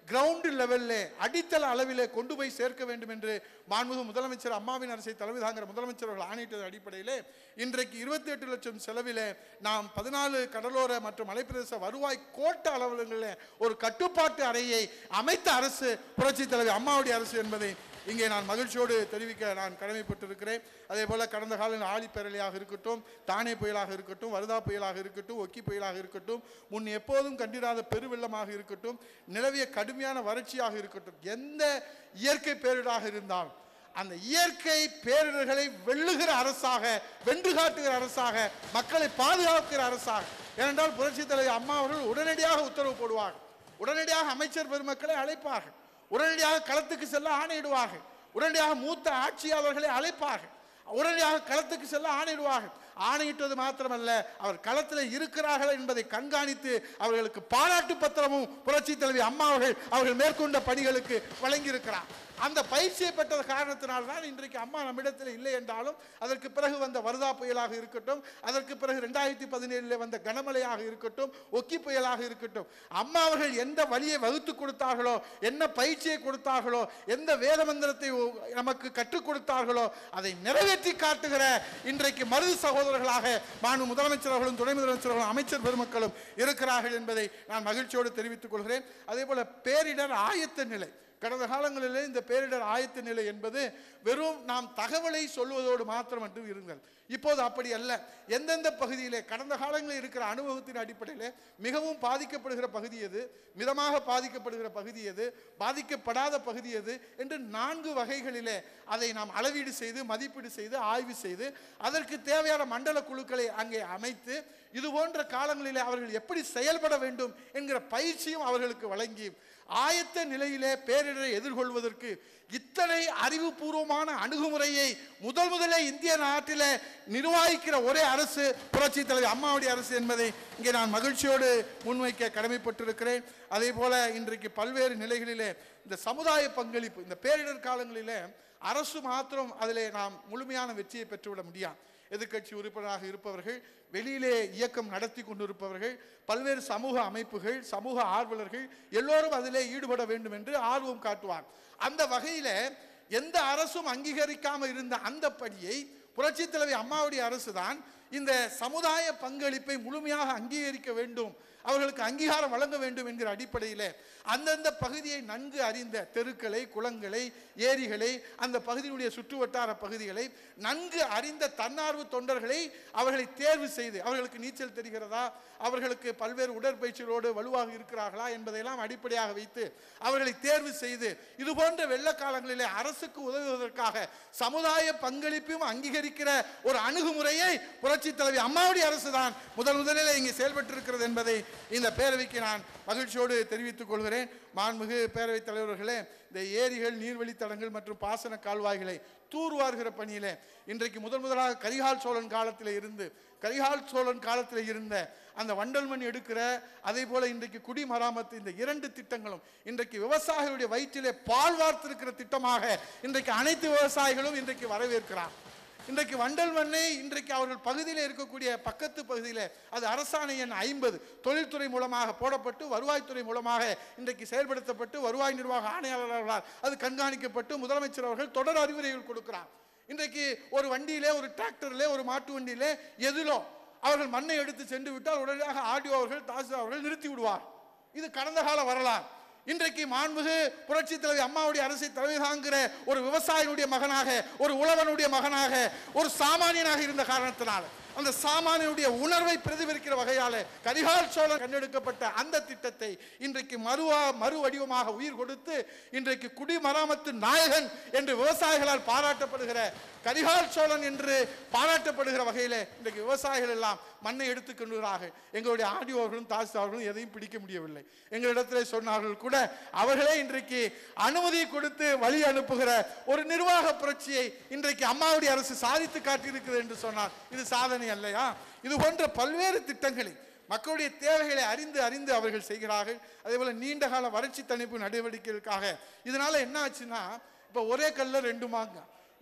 கிரவுண்ட் லெவல்ல அடித்தள அளவிலே கொண்டு போய் சேர்க்க வேண்டும் என்று மாண்புமிகு முதலமைச்சர் அம்மாவின் அரசை தலைமை தாங்கிற முதலமைச்சர் அவர்கள் ஆணையிட்டது அடிப்படையிலே இன்றைக்கு இருபத்தி எட்டு லட்சம் செலவிலே நாம் பதினாலு கடலோர மற்றும் மலைப்பிரதேச வருவாய் கோட்ட அளவுகளில் ஒரு கட்டுப்பாட்டு அறையை அமைத்த அரசு புரட்சி தலைவர் அம்மாவுடைய அரசு என்பதை இங்கே நான் மகிழ்ச்சியோடு தெரிவிக்க நான் கடமைப்பட்டிருக்கிறேன் அதே போல கடந்த கால ஆழிப்பேரலையாக இருக்கட்டும் தானே புயலாக இருக்கட்டும் வருதா புயலாக இருக்கட்டும் ஒக்கி புயலாக இருக்கட்டும் முன் எப்போதும் கண்டிராத பெருவெள்ளமாக இருக்கட்டும் நிலவிய கடுமையான வறட்சியாக இருக்கட்டும் எந்த இயற்கை பேரிடாக இருந்தாலும் அந்த இயற்கை பேரிடர்களை வெல்லுகிற அரசாக வென்று காட்டுகிற அரசாக மக்களை பாதுகாக்கிற அரசாக ஏனென்றால் புரட்சித் தலைவர் அம்மா அவர்கள் உடனடியாக உத்தரவு போடுவார்கள் உடனடியாக அமைச்சர் பெருமக்களை அழைப்பார்கள் உடனடியாக களத்துக்கு செல்ல ஆணையிடுவார்கள் உடனடியாக மூத்த ஆட்சியாளர்களை அழைப்பார்கள் உடனடியாக களத்துக்கு செல்ல ஆணையிடுவார்கள் ஆணையிட்டது மாத்திரமல்ல அவர் களத்தில் இருக்கிறார்கள் என்பதை கண்காணித்து அவர்களுக்கு பாராட்டு பத்திரமும் புரட்சி தலைவி அம்மா அவர்கள் அவர்கள் மேற்கொண்ட பணிகளுக்கு வழங்கியிருக்கிறார் அந்த பயிற்சியை பெற்ற காரணத்தினால்தான் இன்றைக்கு அம்மா நம்மிடத்தில் இல்லை என்றாலும் அதற்கு பிறகு வந்த வருதா புயலாக இருக்கட்டும் அதற்கு பிறகு ரெண்டாயிரத்தி பதினேழில் வந்த கனமழையாக இருக்கட்டும் ஒக்கி புயலாக இருக்கட்டும் அம்மா அவர்கள் எந்த வழியை வகுத்து கொடுத்தார்களோ என்ன பயிற்சியை கொடுத்தார்களோ எந்த வேத மந்திரத்தை ஒ- நமக்கு கற்றுக் கொடுத்தார்களோ அதை நிறைவேற்றி காட்டுகிற இன்றைக்கு மருது சகோதரர்களாக மாண்பு முதலமைச்சர் அவர்களும் துணை முதலமைச்சர் அவர்களும் அமைச்சர் பெருமக்களும் இருக்கிறார்கள் என்பதை நான் மகிழ்ச்சியோடு தெரிவித்துக் கொள்கிறேன் அதே போல பேரிடர் ஆயத்த நிலை கடந்த காலங்களிலே இந்த பேரிடர் ஆயத்த நிலை என்பது வெறும் நாம் தகவலை சொல்வதோடு மாத்திரமட்டும் இருங்கள் இப்போது அப்படி அல்ல எந்தெந்த பகுதியிலே கடந்த காலங்களில் இருக்கிற அனுபவத்தின் அடிப்படையிலே மிகவும் பாதிக்கப்படுகிற பகுதி எது மிதமாக பாதிக்கப்படுகிற பகுதி எது பாதிக்கப்படாத பகுதி எது என்று நான்கு வகைகளிலே அதை நாம் அளவீடு செய்து மதிப்பீடு செய்து ஆய்வு செய்து அதற்கு தேவையான மண்டல குழுக்களை அங்கே அமைத்து இது போன்ற காலங்களிலே அவர்கள் எப்படி செயல்பட வேண்டும் என்கிற பயிற்சியும் அவர்களுக்கு வழங்கி ஆயத்த நிலையிலே பேரிடரை எதிர்கொள்வதற்கு இத்தனை அறிவுபூர்வமான அணுகுமுறையை முதல் முதலே இந்திய நாட்டிலே நிர்வகிக்கிற ஒரே அரசு புரட்சி தலைவர் அம்மாவுடைய அரசு என்பதை இங்கே நான் மகிழ்ச்சியோடு முன்வைக்க கடமைப்பட்டிருக்கிறேன் அதே போல இன்றைக்கு பல்வேறு நிலைகளிலே இந்த சமுதாய பங்களிப்பு இந்த பேரிடர் காலங்களிலே அரசு மாத்திரம் அதிலே நாம் முழுமையான வெற்றியை பெற்றுவிட முடியாது எதிர்க்கட்சி உறுப்பினராக இருப்பவர்கள் வெளியிலே இயக்கம் நடத்தி கொண்டிருப்பவர்கள் பல்வேறு சமூக அமைப்புகள் சமூக ஆர்வலர்கள் எல்லோரும் அதிலே ஈடுபட வேண்டும் என்று ஆர்வம் காட்டுவார் அந்த வகையில எந்த அரசும் அங்கீகரிக்காமல் இருந்த அந்த படியை புரட்சி தலைவி அம்மாவுடைய அரசு தான் இந்த சமுதாய பங்களிப்பை முழுமையாக அங்கீகரிக்க வேண்டும் அவர்களுக்கு அங்கீகாரம் வழங்க வேண்டும் என்கிற அடிப்படையில் அந்தந்த பகுதியை நன்கு அறிந்த தெருக்களை குளங்களை ஏரிகளை அந்த பகுதியினுடைய சுற்று வட்டார பகுதிகளை நன்கு அறிந்த தன்னார்வ தொண்டர்களை அவர்களை தேர்வு செய்து அவர்களுக்கு நீச்சல் தெரிகிறதா அவர்களுக்கு பல்வேறு உடற்பயிற்சிகளோடு வலுவாக இருக்கிறார்களா என்பதையெல்லாம் அடிப்படையாக வைத்து அவர்களை தேர்வு செய்து இது போன்ற வெள்ள காலங்களிலே அரசுக்கு உதவுவதற்காக சமுதாய பங்களிப்பையும் அங்கீகரிக்கிற ஒரு அணுகுமுறையை புரட்சி தலைவி அம்மாவுடைய அரசு தான் முதல் முதலில் இங்கே செயல்பட்டிருக்கிறது என்பதை இந்த பேரவைக்கு நான் மகிழ்ச்சியோடு தெரிவித்துக் கொள்கிறேன் மாண்புமிகு பேரவைத் தலைவர்களே இந்த ஏரிகள் நீர்வழித்தடங்கள் மற்றும் பாசன கால்வாய்களை தூர்வாருகிற பணியிலே இன்றைக்கு முதல் முதலாக கரிகால் சோழன் காலத்தில் இருந்து கரிகால் சோழன் காலத்தில் இருந்த அந்த வண்டல் மண் எடுக்கிற அதே போல இன்றைக்கு குடிமராமத்து இந்த இரண்டு திட்டங்களும் இன்றைக்கு விவசாயிகளுடைய வயிற்றிலே பால் வார்த்திருக்கிற திட்டமாக இன்றைக்கு அனைத்து விவசாயிகளும் இன்றைக்கு வரவேற்கிறார் இன்றைக்கு வண்டல் மண்ணை இன்றைக்கு அவர்கள் பகுதியில் இருக்கக்கூடிய பக்கத்து பகுதியில் அது அரசாணை எண் ஐம்பது தொழில்துறை மூலமாக போடப்பட்டு வருவாய்த்துறை மூலமாக இன்றைக்கு செயல்படுத்தப்பட்டு வருவாய் நிர்வாக ஆணையாளர்களால் அது கண்காணிக்கப்பட்டு முதலமைச்சர் அவர்கள் தொடர் அறிவுரைகள் கொடுக்கிறார் இன்றைக்கு ஒரு வண்டியிலே ஒரு டிராக்டரிலே ஒரு மாட்டு வண்டியிலே எதிலோ அவர்கள் மண்ணை எடுத்து சென்று விட்டால் உடனடியாக ஆடியோ அவர்கள் தாசில்தார் அவர்கள் நிறுத்தி விடுவார் இது கடந்த கால வரலாறு இன்றைக்கு மாண்புகு புரட்சி தலைவி அம்மாவுடைய அரசை தலைமை தாங்குகிற ஒரு விவசாயினுடைய மகனாக ஒரு உழவனுடைய மகனாக ஒரு சாமானியனாக இருந்த காரணத்தினால் அந்த சாமானியனுடைய உணர்வை பிரதிபலிக்கிற வகையால கரிகால் சோழன் கண்டெடுக்கப்பட்ட அந்த திட்டத்தை இன்றைக்கு மறுவா மறு வடிவமாக உயிர் கொடுத்து இன்றைக்கு குடிமராமத்து நாயகன் என்று விவசாயிகளால் பாராட்டப்படுகிற கரிகால் சோழன் என்று பாராட்டப்படுகிற வகையிலே இன்றைக்கு விவசாயிகள் எல்லாம் மண்ணை எடுத்துக் கொண்டுகிறார்கள் எங்களுடைய ஆடியோர்களும் தாசிதார்களும் எதையும் பிடிக்க முடியவில்லை எங்களிடத்திலே சொன்னார்கள் கூட அவர்களே இன்றைக்கு அனுமதி கொடுத்து வழி அனுப்புகிற ஒரு நிர்வாக புரட்சியை இன்றைக்கு அம்மாவுடைய அரசு சாதித்து காட்டியிருக்கிறது என்று சொன்னார் இது சாதனை அல்லையா இது போன்ற பல்வேறு திட்டங்களை மக்களுடைய தேவைகளை அறிந்து அறிந்து அவர்கள் செய்கிறார்கள் அதே போல நீண்ட கால வறட்சி தணிப்பு நடவடிக்கைகளுக்காக இதனால என்ன ஆச்சுன்னா இப்போ ஒரே கல்ல ரெண்டு மாங்க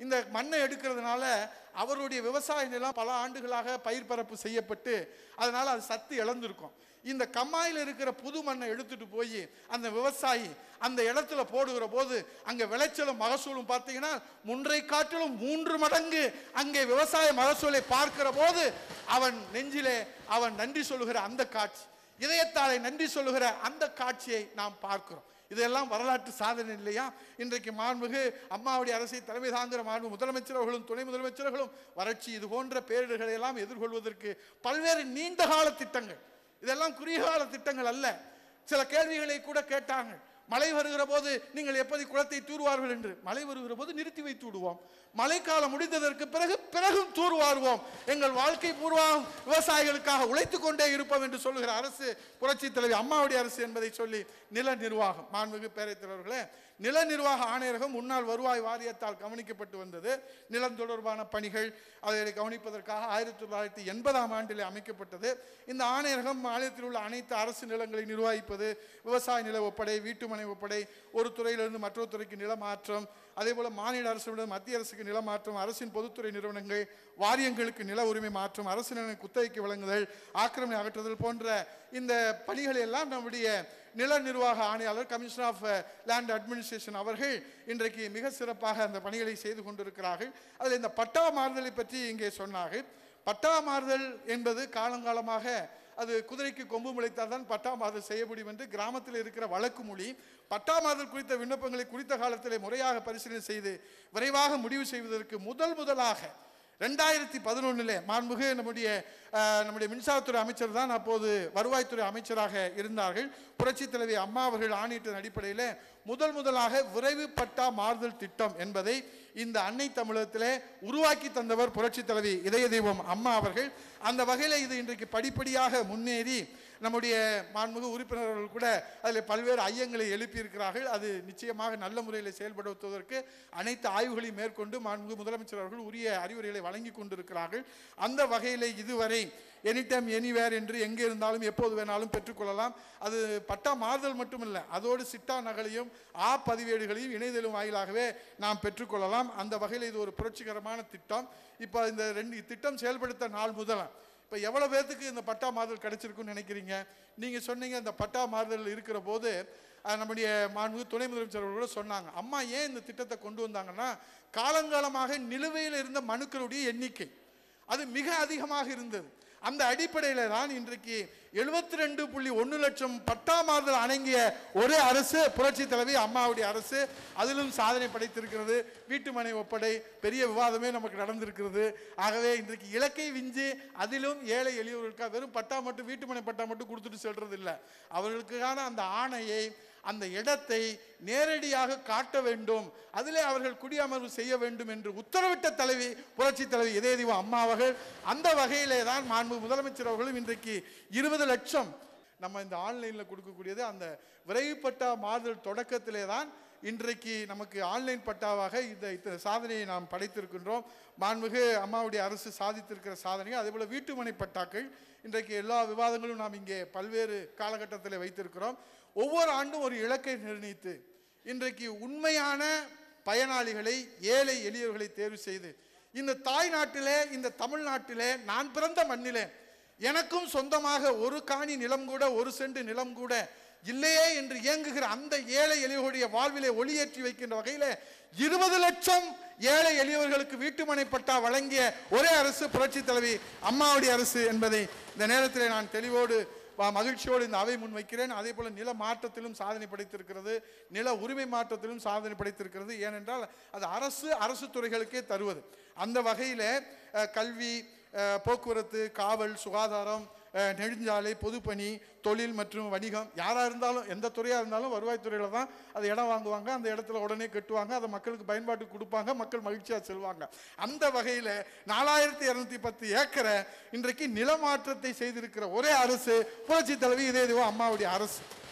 இந்த மண்ணை எடுக்கிறதுனால அவருடைய விவசாய நிலம் பல ஆண்டுகளாக பயிர் பரப்பு செய்யப்பட்டு அதனால அது சத்து இழந்திருக்கும் இந்த கம்மாயில் இருக்கிற புது மண்ணை எடுத்துட்டு போய் அந்த விவசாயி அந்த இடத்துல போடுகிற போது அங்கே விளைச்சலும் மகசூலும் பார்த்தீங்கன்னா முன்றை காட்டிலும் மூன்று மடங்கு அங்கே விவசாய மகசூலை பார்க்கிற போது அவன் நெஞ்சிலே அவன் நன்றி சொல்லுகிற அந்த காட்சி இதயத்தாலே நன்றி சொல்லுகிற அந்த காட்சியை நாம் பார்க்கிறோம் இதெல்லாம் வரலாற்று சாதனை இல்லையா இன்றைக்கு மாண்புமிகு அம்மாவுடைய அரசை தலைமை தாங்குகிற மாண்பு முதலமைச்சர்களும் துணை முதலமைச்சர்களும் வறட்சி இது போன்ற பேரிடர்களை எல்லாம் எதிர்கொள்வதற்கு பல்வேறு நீண்ட கால திட்டங்கள் இதெல்லாம் குறுகிய கால திட்டங்கள் அல்ல சில கேள்விகளை கூட கேட்டாங்க மழை வருகிற போது நீங்கள் எப்படி குளத்தை தூர்வார்கள் என்று மழை வருகிற போது நிறுத்தி வைத்து விடுவோம் மழைக்காலம் முடிந்ததற்கு பிறகு பிறகும் தூர்வாருவோம் எங்கள் வாழ்க்கை பூர்வம் விவசாயிகளுக்காக உழைத்துக் கொண்டே இருப்போம் என்று சொல்லுகிற அரசு புரட்சி தலைவி அம்மாவுடைய அரசு என்பதை சொல்லி நில நிர்வாகம் மாண்புமிகு பேரவைத் தலைவர்களே நில நிர்வாக ஆணையரகம் முன்னாள் வருவாய் வாரியத்தால் கவனிக்கப்பட்டு வந்தது நிலம் தொடர்பான பணிகள் அதை கவனிப்பதற்காக ஆயிரத்தி தொள்ளாயிரத்தி எண்பதாம் ஆண்டில் அமைக்கப்பட்டது இந்த ஆணையரகம் மாநிலத்தில் உள்ள அனைத்து அரசு நிலங்களை நிர்வகிப்பது விவசாய நில ஒப்படை வீட்டுமனை ஒப்படை ஒரு துறையிலிருந்து மற்றொரு துறைக்கு நில மாற்றம் அதே போல மாநில அரசிடம் மத்திய அரசுக்கு நில மாற்றம் அரசின் பொதுத்துறை நிறுவனங்கள் வாரியங்களுக்கு நில உரிமை மாற்றம் அரசு நில குத்தகைக்கு வழங்குதல் ஆக்கிரமணை அகற்றுதல் போன்ற இந்த பணிகளை எல்லாம் நம்முடைய நில நிர்வாக ஆணையாளர் கமிஷனர் ஆஃப் லேண்ட் அட்மினிஸ்ட்ரேஷன் அவர்கள் இன்றைக்கு மிக சிறப்பாக அந்த பணிகளை செய்து கொண்டிருக்கிறார்கள் அதில் இந்த பட்டா மாறுதலை பற்றி இங்கே சொன்னார்கள் பட்டா மாறுதல் என்பது காலங்காலமாக அது குதிரைக்கு கொம்பு முளைத்தால் தான் பட்டா மாறுதல் செய்ய முடியும் என்று கிராமத்தில் இருக்கிற வழக்கு மொழி பட்டா மாறுதல் குறித்த விண்ணப்பங்களை குறித்த காலத்திலே முறையாக பரிசீலனை செய்து விரைவாக முடிவு செய்வதற்கு முதல் முதலாக ரெண்டாயிரத்தி பதினொன்றில் மாண்புகு நம்முடைய அஹ், நம்முடைய மின்சாரத்துறை அமைச்சர் தான் அப்போது வருவாய்த்துறை அமைச்சராக இருந்தார்கள் புரட்சி தலைவி அம்மா அவர்கள் ஆணையிட்டதன் அடிப்படையில் முதல் முதலாக விரைவு பட்டா மாறுதல் திட்டம் என்பதை இந்த அன்னை தமிழகத்திலே உருவாக்கி தந்தவர் புரட்சி தலைவி இதய தெய்வம் அம்மா அவர்கள் அந்த வகையில் இது இன்றைக்கு படிப்படியாக முன்னேறி நம்முடைய மாண்புமிகு உறுப்பினர்கள் கூட அதில் பல்வேறு ஐயங்களை எழுப்பியிருக்கிறார்கள் அது நிச்சயமாக நல்ல முறையில் செயல்படுத்துவதற்கு அனைத்து ஆய்வுகளையும் மேற்கொண்டு மாண்புமிகு முதலமைச்சர் அவர்கள் உரிய அறிவுரைகளை வழங்கி கொண்டிருக்கிறார்கள் அந்த வகையில் இதுவரை எனி டைம் எனிவேர் என்று எங்கே இருந்தாலும் எப்போது வேணாலும் பெற்றுக்கொள்ளலாம் அது பட்டா மாறுதல் மட்டுமில்லை அதோடு சிட்டா நகலையும் ஆ பதிவேடுகளையும் இணையதளம் வாயிலாகவே நாம் பெற்றுக்கொள்ளலாம் அந்த வகையில் இது ஒரு புரட்சிகரமான திட்டம் இப்போ இந்த ரெண்டு திட்டம் செயல்படுத்த நாள் முதல் இப்போ எவ்வளோ பேர்த்துக்கு இந்த பட்டா மாறுதல் கிடைச்சிருக்குன்னு நினைக்கிறீங்க நீங்கள் சொன்னீங்க இந்த பட்டா மாறுதல் இருக்கிற போது அஹ், நம்முடைய மாண்பு துணை முதலமைச்சர் அவர்கள் கூட சொன்னாங்க அம்மா ஏன் இந்த திட்டத்தை கொண்டு வந்தாங்கன்னா காலங்காலமாக நிலுவையில் இருந்த மனுக்களுடைய எண்ணிக்கை அது மிக அதிகமாக இருந்தது அந்த அடிப்படையில் தான் இன்றைக்கு எழுபத்தி ரெண்டு புள்ளி ஒன்று லட்சம் பட்டா மாறுதல் அடங்கிய ஒரே அரசு புரட்சி தலைவி அம்மாவுடைய அரசு அதிலும் சாதனை படைத்திருக்கிறது வீட்டுமனை ஒப்படை பெரிய விவாதமே நமக்கு நடந்திருக்கிறது ஆகவே இன்றைக்கு இலக்கை விஞ்சு அதிலும் ஏழை எளியவர்களுக்காக வெறும் பட்டா மட்டும் வீட்டுமனை பட்டா மட்டும் கொடுத்துட்டு செல்றது இல்லை அவர்களுக்கான அந்த ஆணையை அந்த இடத்தை நேரடியாக காட்ட வேண்டும் அதிலே அவர்கள் குடியமர்வு செய்ய வேண்டும் என்று உத்தரவிட்ட தலைவி புரட்சி தலைவி இதய தெய்வம் அம்மா அவர்கள் அந்த வகையிலே தான் மாண்பு முதலமைச்சர் அவர்களும் இன்றைக்கு இருபது லட்சம் நம்ம இந்த ஆன்லைனில் கொடுக்கக்கூடியது அந்த விரைவு பட்டா மாறுதல் தொடக்கத்திலே தான் இன்றைக்கு நமக்கு ஆன்லைன் பட்டாவாக இந்த இந்த சாதனையை நாம் படைத்திருக்கின்றோம் மாண்புமிகு அம்மாவுடைய அரசு சாதித்திருக்கிற சாதனைகள் அதே போல் வீட்டுமனை பட்டாக்கள் இன்றைக்கு எல்லா விவாதங்களும் நாம் இங்கே பல்வேறு காலகட்டத்தில் வைத்திருக்கிறோம் ஒவ்வொரு ஆண்டும் ஒரு இலக்கை நிர்ணயித்து இன்றைக்கு உண்மையான பயனாளிகளை ஏழை எளியவர்களை தேர்வு செய்து இந்த தாய் நாட்டிலே இந்த தமிழ்நாட்டிலே நான் பிறந்த மண்ணிலே எனக்கும் சொந்தமாக ஒரு காணி நிலம் கூட ஒரு செண்டு நிலம் கூட இல்லையே என்று இயங்குகிற அந்த ஏழை எளியவர்களுடைய வாழ்விலே ஒளியேற்றி வைக்கின்ற வகையில இருபது லட்சம் ஏழை எளியவர்களுக்கு வீட்டுமனை பட்டா வழங்கிய ஒரே அரசு புரட்சி தலைவி அம்மாவுடைய அரசு என்பதை இந்த நேரத்திலே நான் தெளிவோடு வ- மகிழ்ச்சியோடு இந்த அவை முன்வைக்கிறேன் அதே போல நில மாற்றத்திலும் சாதனை படைத்திருக்கிறது நில உரிமை மாற்றத்திலும் சாதனை படைத்திருக்கிறது ஏனென்றால் அது அரசு அரசு துறைகளுக்கே தருவது அந்த வகையில் கல்வி அஹ், போக்குவரத்து காவல் சுகாதாரம் அஹ், நெடுஞ்சாலை பொதுப்பணி தொழில் மற்றும் வணிகம் யாராக இருந்தாலும் எந்த துறையாக இருந்தாலும் வருவாய்த்துறையில் தான் அது இடம் வாங்குவாங்க அந்த இடத்துல உடனே கட்டுவாங்க அதை மக்களுக்கு பயன்பாட்டுக்கு கொடுப்பாங்க மக்கள் மகிழ்ச்சியாக செல்வாங்க அந்த வகையில் நாலாயிரத்தி இரநூத்தி பத்து ஏக்கரை இன்றைக்கு நிலமாற்றத்தை செய்திருக்கிற ஒரே அரசு புரட்சி தலைவி இதே இதுவோ அம்மாவுடைய அரசு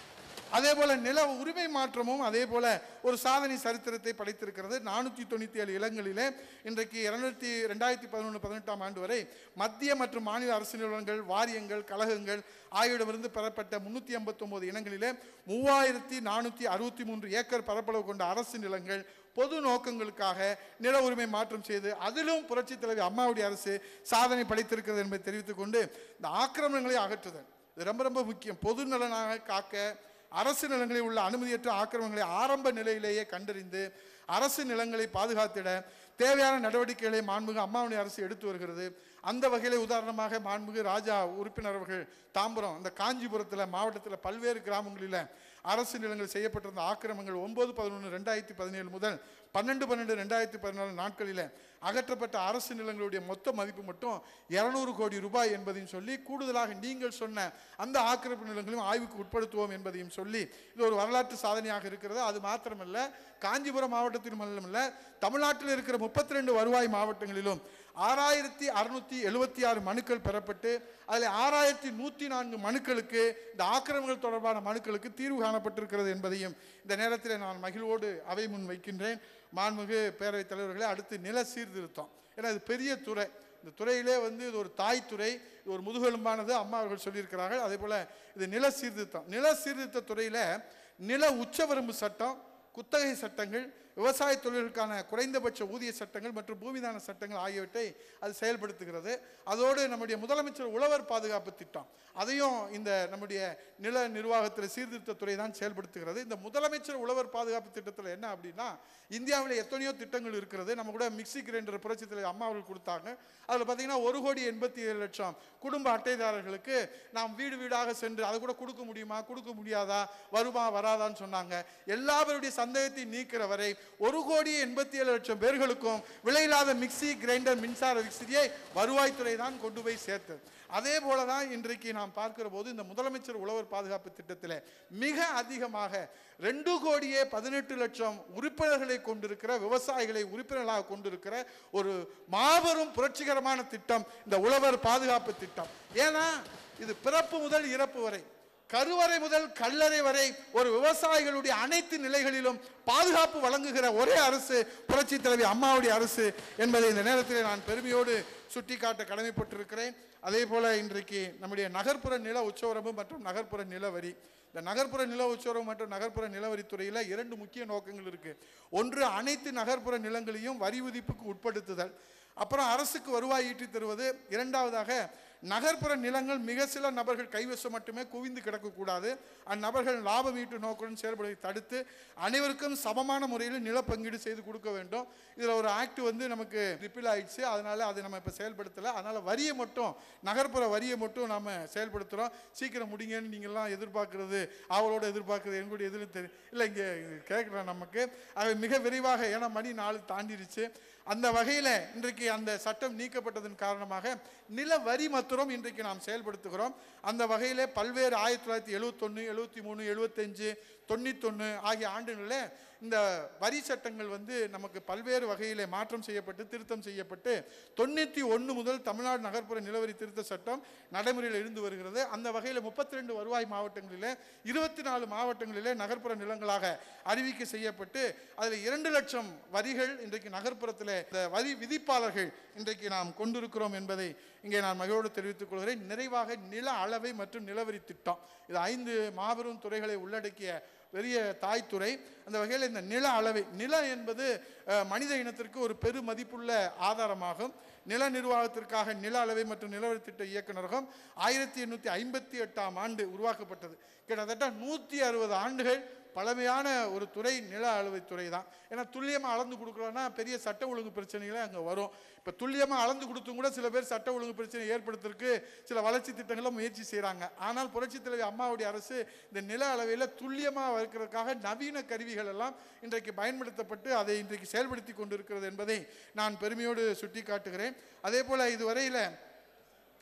அதே போல நில உரிமை மாற்றமும் அதே போல ஒரு சாதனை சரித்திரத்தை படைத்திருக்கிறது நானூற்றி தொண்ணூற்றி ஏழு இடங்களிலே இன்றைக்கு இருநூத்தி ரெண்டாயிரத்தி பதினொன்று பதினெட்டாம் ஆண்டு வரை மத்திய மற்றும் மாநில அரசு நிறுவனங்கள் வாரியங்கள் கழகங்கள் ஆகியோரிடமிருந்து பெறப்பட்ட முன்னூற்றி ஐம்பத்தொம்போது இனங்களிலே மூவாயிரத்தி நானூற்றி அறுபத்தி மூன்று ஏக்கர் பரப்பளவு கொண்ட அரசு நிலங்கள் பொது நோக்கங்களுக்காக நில உரிமை மாற்றம் செய்து அதிலும் புரட்சி தலைவி அம்மாவுடைய அரசு சாதனை படைத்திருக்கிறது என்பதை தெரிவித்துக் கொண்டு இந்த ஆக்கிரமணங்களை அகற்றுதல் இது ரொம்ப ரொம்ப முக்கியம் பொது நலனாக காக்க அரசு நிலங்களில் உள்ள அனுமதியற்ற ஆக்கிரமணங்களை ஆரம்ப நிலையிலேயே கண்டறிந்து அரசு நிலங்களை பாதுகாத்திட தேவையான நடவடிக்கைகளை மாண்புமிகு அம்மாவுடைய அரசு எடுத்து வருகிறது அந்த வகையில் உதாரணமாக மாண்புமிகு ராஜா உறுப்பினர் அவர்கள் தாம்பரம் இந்த காஞ்சிபுரத்தில் மாவட்டத்தில் பல்வேறு கிராமங்களில் அரசு நிலங்கள் செய்யப்பட்டிருந்த ஆக்கிரமங்கள் ஒன்பது பதினொன்று ரெண்டாயிரத்தி பதினேழு முதல் பன்னெண்டு பன்னெண்டு ரெண்டாயிரத்தி பதினாலு நாட்களில் அகற்றப்பட்ட அரசு நிலங்களுடைய மொத்த மதிப்பு மட்டும் இரநூறு கோடி ரூபாய் என்பதையும் சொல்லி கூடுதலாக நீங்கள் சொன்ன அந்த ஆக்கிரமிப்பு நிலங்களையும் ஆய்வுக்கு உட்படுத்துவோம் என்பதையும் சொல்லி இது ஒரு வரலாற்று சாதனையாக இருக்கிறது அது மாத்திரமல்ல காஞ்சிபுரம் மாவட்டத்தில் மட்டுமல்ல தமிழ்நாட்டில் இருக்கிற முப்பத்தி ரெண்டு வருவாய் மாவட்டங்களிலும் ஆறாயிரத்தி அறுநூத்தி எழுபத்தி ஆறு மனுக்கள் பெறப்பட்டு அதில் ஆறாயிரத்தி நூற்றி நான்கு மனுக்களுக்கு இந்த ஆக்கிரமங்கள் தொடர்பான மனுக்களுக்கு தீர்வு காணப்பட்டிருக்கிறது என்பதையும் இந்த நேரத்தில் நான் மகிழ்வோடு அவை முன் வைக்கின்றேன் மாண்புமிகு பேரவைத் தலைவர்களே அடுத்து நில சீர்திருத்தம் ஏன்னா இது பெரிய துறை இந்த துறையிலே வந்து இது ஒரு தாய் துறை இது ஒரு முதுகெலும்பானது அம்மா அவர்கள் சொல்லியிருக்கிறார்கள் அதே போல் இது நில சீர்திருத்தம் நில சீர்திருத்த துறையில் நில உச்சவரம்பு சட்டம் குத்தகை சட்டங்கள் விவசாய தொழில்களுக்கான குறைந்தபட்ச ஊதிய சட்டங்கள் மற்றும் பூமிதான சட்டங்கள் ஆகியவற்றை அது செயல்படுத்துகிறது அதோடு நம்முடைய முதலமைச்சர் உழவர் பாதுகாப்பு திட்டம் அதையும் இந்த நம்முடைய நில நிர்வாகத்தில் சீர்திருத்த துறை தான் செயல்படுத்துகிறது இந்த முதலமைச்சர் உழவர் பாதுகாப்பு திட்டத்தில் என்ன அப்படின்னா இந்தியாவில் எத்தனையோ திட்டங்கள் இருக்கிறது நம்ம கூட மிக்சி கிரைண்டர் புரட்சி தலைவர் அம்மா அவர்கள் கொடுத்தாங்க அதில் பார்த்தீங்கன்னா ஒரு கோடி எண்பத்தி ஏழு லட்சம் குடும்ப அட்டைதாரர்களுக்கு நாம் வீடு வீடாக சென்று அதை கூட கொடுக்க முடியுமா கொடுக்க முடியாதா வருமா வராதான்னு சொன்னாங்க எல்லாருடைய சந்தேகத்தை நீக்கிற வரை ஒரு கோடி எண்பத்தி ஏழு லட்சம் பேர்களுக்கும் விலையில்லாத மிக்சி கிரைண்டர் மின்சார விசிறியை வருவாய்த்துறை தான் கொண்டு போய் சேர்த்தது அதே போல தான் இன்றைக்கு நாம் பார்க்கிற போது இந்த முதலமைச்சர் உழவர் பாதுகாப்பு திட்டத்தில் மிக அதிகமாக ரெண்டு கோடியே பதினெட்டு லட்சம் உறுப்பினர்களை கொண்டிருக்கிற விவசாயிகளை உறுப்பினர்களாக கொண்டிருக்கிற ஒரு மாபெரும் புரட்சிகரமான திட்டம் இந்த உழவர் பாதுகாப்பு திட்டம் ஏன்னா இது பிறப்பு முதல் இறப்பு வரை கருவறை முதல் கல்லறை வரை ஒரு விவசாயிகளுடைய அனைத்து நிலைகளிலும் பாதுகாப்பு வழங்குகிற ஒரே அரசு புரட்சி தலைவி அம்மாவுடைய அரசு என்பதை இந்த நேரத்தில் நான் பெருமையோடு சுட்டிக்காட்ட கடமைப்பட்டிருக்கிறேன் அதே போல இன்றைக்கு நம்முடைய நகர்ப்புற நில உச்சவரம்பு மற்றும் நகர்ப்புற நில வரி இந்த நகர்ப்புற நில உச்சவரம்பு மற்றும் நகர்ப்புற நிலவரித்துறையில் இரண்டு முக்கிய நோக்கங்கள் இருக்கு ஒன்று அனைத்து நகர்ப்புற நிலங்களையும் வரி விதிப்புக்கு உட்படுத்துதல் அப்புறம் அரசுக்கு வருவாய் ஈட்டித் தருவது இரண்டாவதாக நகர்ப்புற நிலங்கள் மிக சில நபர்கள் கைவசம் மட்டுமே குவிந்து கிடக்கக்கூடாது அந்நபர்கள் லாபம் ஈட்டு நோக்குடன் செயல்படுவதை தடுத்து அனைவருக்கும் சமமான முறையில் நில பங்கீடு செய்து கொடுக்க வேண்டும் இதில் ஒரு ஆக்ட் வந்து நமக்கு ரிப்பீல் ஆயிடுச்சு அதனால அதை நம்ம இப்போ செயல்படுத்தலை அதனால வரியை மட்டும் நகர்ப்புற வரியை மட்டும் நாம செயல்படுத்துகிறோம் சீக்கிரம் முடிங்கன்னு நீங்கள்லாம் எதிர்பார்க்கறது அவளோட எதிர்பார்க்கறது எங்களுடைய எதிரும் தெரியும் இல்லை இங்கே கேட்குறேன் நமக்கு ஆக மிக விரைவாக ஏன்னா மணி நாலு தாண்டிடுச்சு அந்த வகையில் இன்றைக்கு அந்த சட்டம் நீக்கப்பட்டதன் காரணமாக நில வரி மாத்திரம் இன்றைக்கு நாம் செயல்படுத்துகிறோம் அந்த வகையிலே பல்வேறு ஆயிரத்தி தொள்ளாயிரத்தி எழுவத்தொன்று எழுபத்தி மூணு எழுபத்தஞ்சு தொண்ணூத்தொன்று ஆகிய ஆண்டுகளில் இந்த வரி சட்டங்கள் வந்து நமக்கு பல்வேறு வகையிலே மாற்றம் செய்யப்பட்டு திருத்தம் செய்யப்பட்டு தொண்ணூற்றி ஒன்று முதல் தமிழ்நாடு நகர்ப்புற நிலவரி திருத்த சட்டம் நடைமுறையில் இருந்து வருகிறது அந்த வகையில் முப்பத்தி ரெண்டு வருவாய் மாவட்டங்களிலே இருபத்தி நாலு மாவட்டங்களிலே நகர்ப்புற நிலங்களாக அறிவிக்கை செய்யப்பட்டு அதில் இரண்டு லட்சம் வரிகள் இன்றைக்கு நகர்ப்புறத்தில் இந்த வரி விதிப்பாளர்கள் இன்றைக்கு நாம் கொண்டிருக்கிறோம் என்பதை இங்கே நான் மகிழ்வோடு தெரிவித்துக் கொள்கிறேன் நிறைவாக நில அளவை மற்றும் நிலவரி திட்டம் இது ஐந்து மாபெரும் துறைகளை உள்ளடக்கிய பெரிய தாய்த்துறை அந்த வகையில் இந்த நில அளவை நிலம் என்பது அஹ், மனித இனத்திற்கு ஒரு பெரு மதிப்புள்ள ஆதாரமாகும் நில நிர்வாகத்திற்காக நில அளவை மற்றும் நிலவரி திட்ட இயக்குநரகம் ஆயிரத்தி எண்ணூற்றி ஐம்பத்தி எட்டாம் ஆண்டு உருவாக்கப்பட்டது கிட்டத்தட்ட நூற்றி அறுபது ஆண்டுகள் பழமையான ஒரு துறை நில அளவை துறை தான் ஏன்னா துல்லியமாக அளந்து கொடுக்குறோன்னா பெரிய சட்ட ஒழுங்கு பிரச்சனைகளே அங்கே வரும் இப்போ துல்லியமாக அளந்து கொடுத்தும் கூட சில பேர் சட்ட ஒழுங்கு பிரச்சனை ஏற்படுத்துறதுக்கு சில வளர்ச்சி திட்டங்களை முயற்சி செய்கிறாங்க ஆனால் புரட்சித் தலைவி அம்மாவுடைய அரசு இந்த நில அளவையில் துல்லியமாக இருக்கிறதுக்காக நவீன கருவிகள் எல்லாம் இன்றைக்கு பயன்படுத்தப்பட்டு அதை இன்றைக்கு செயல்படுத்தி கொண்டிருக்கிறது என்பதை நான் பெருமையோடு சுட்டி காட்டுகிறேன் அதே போல் இதுவரையில்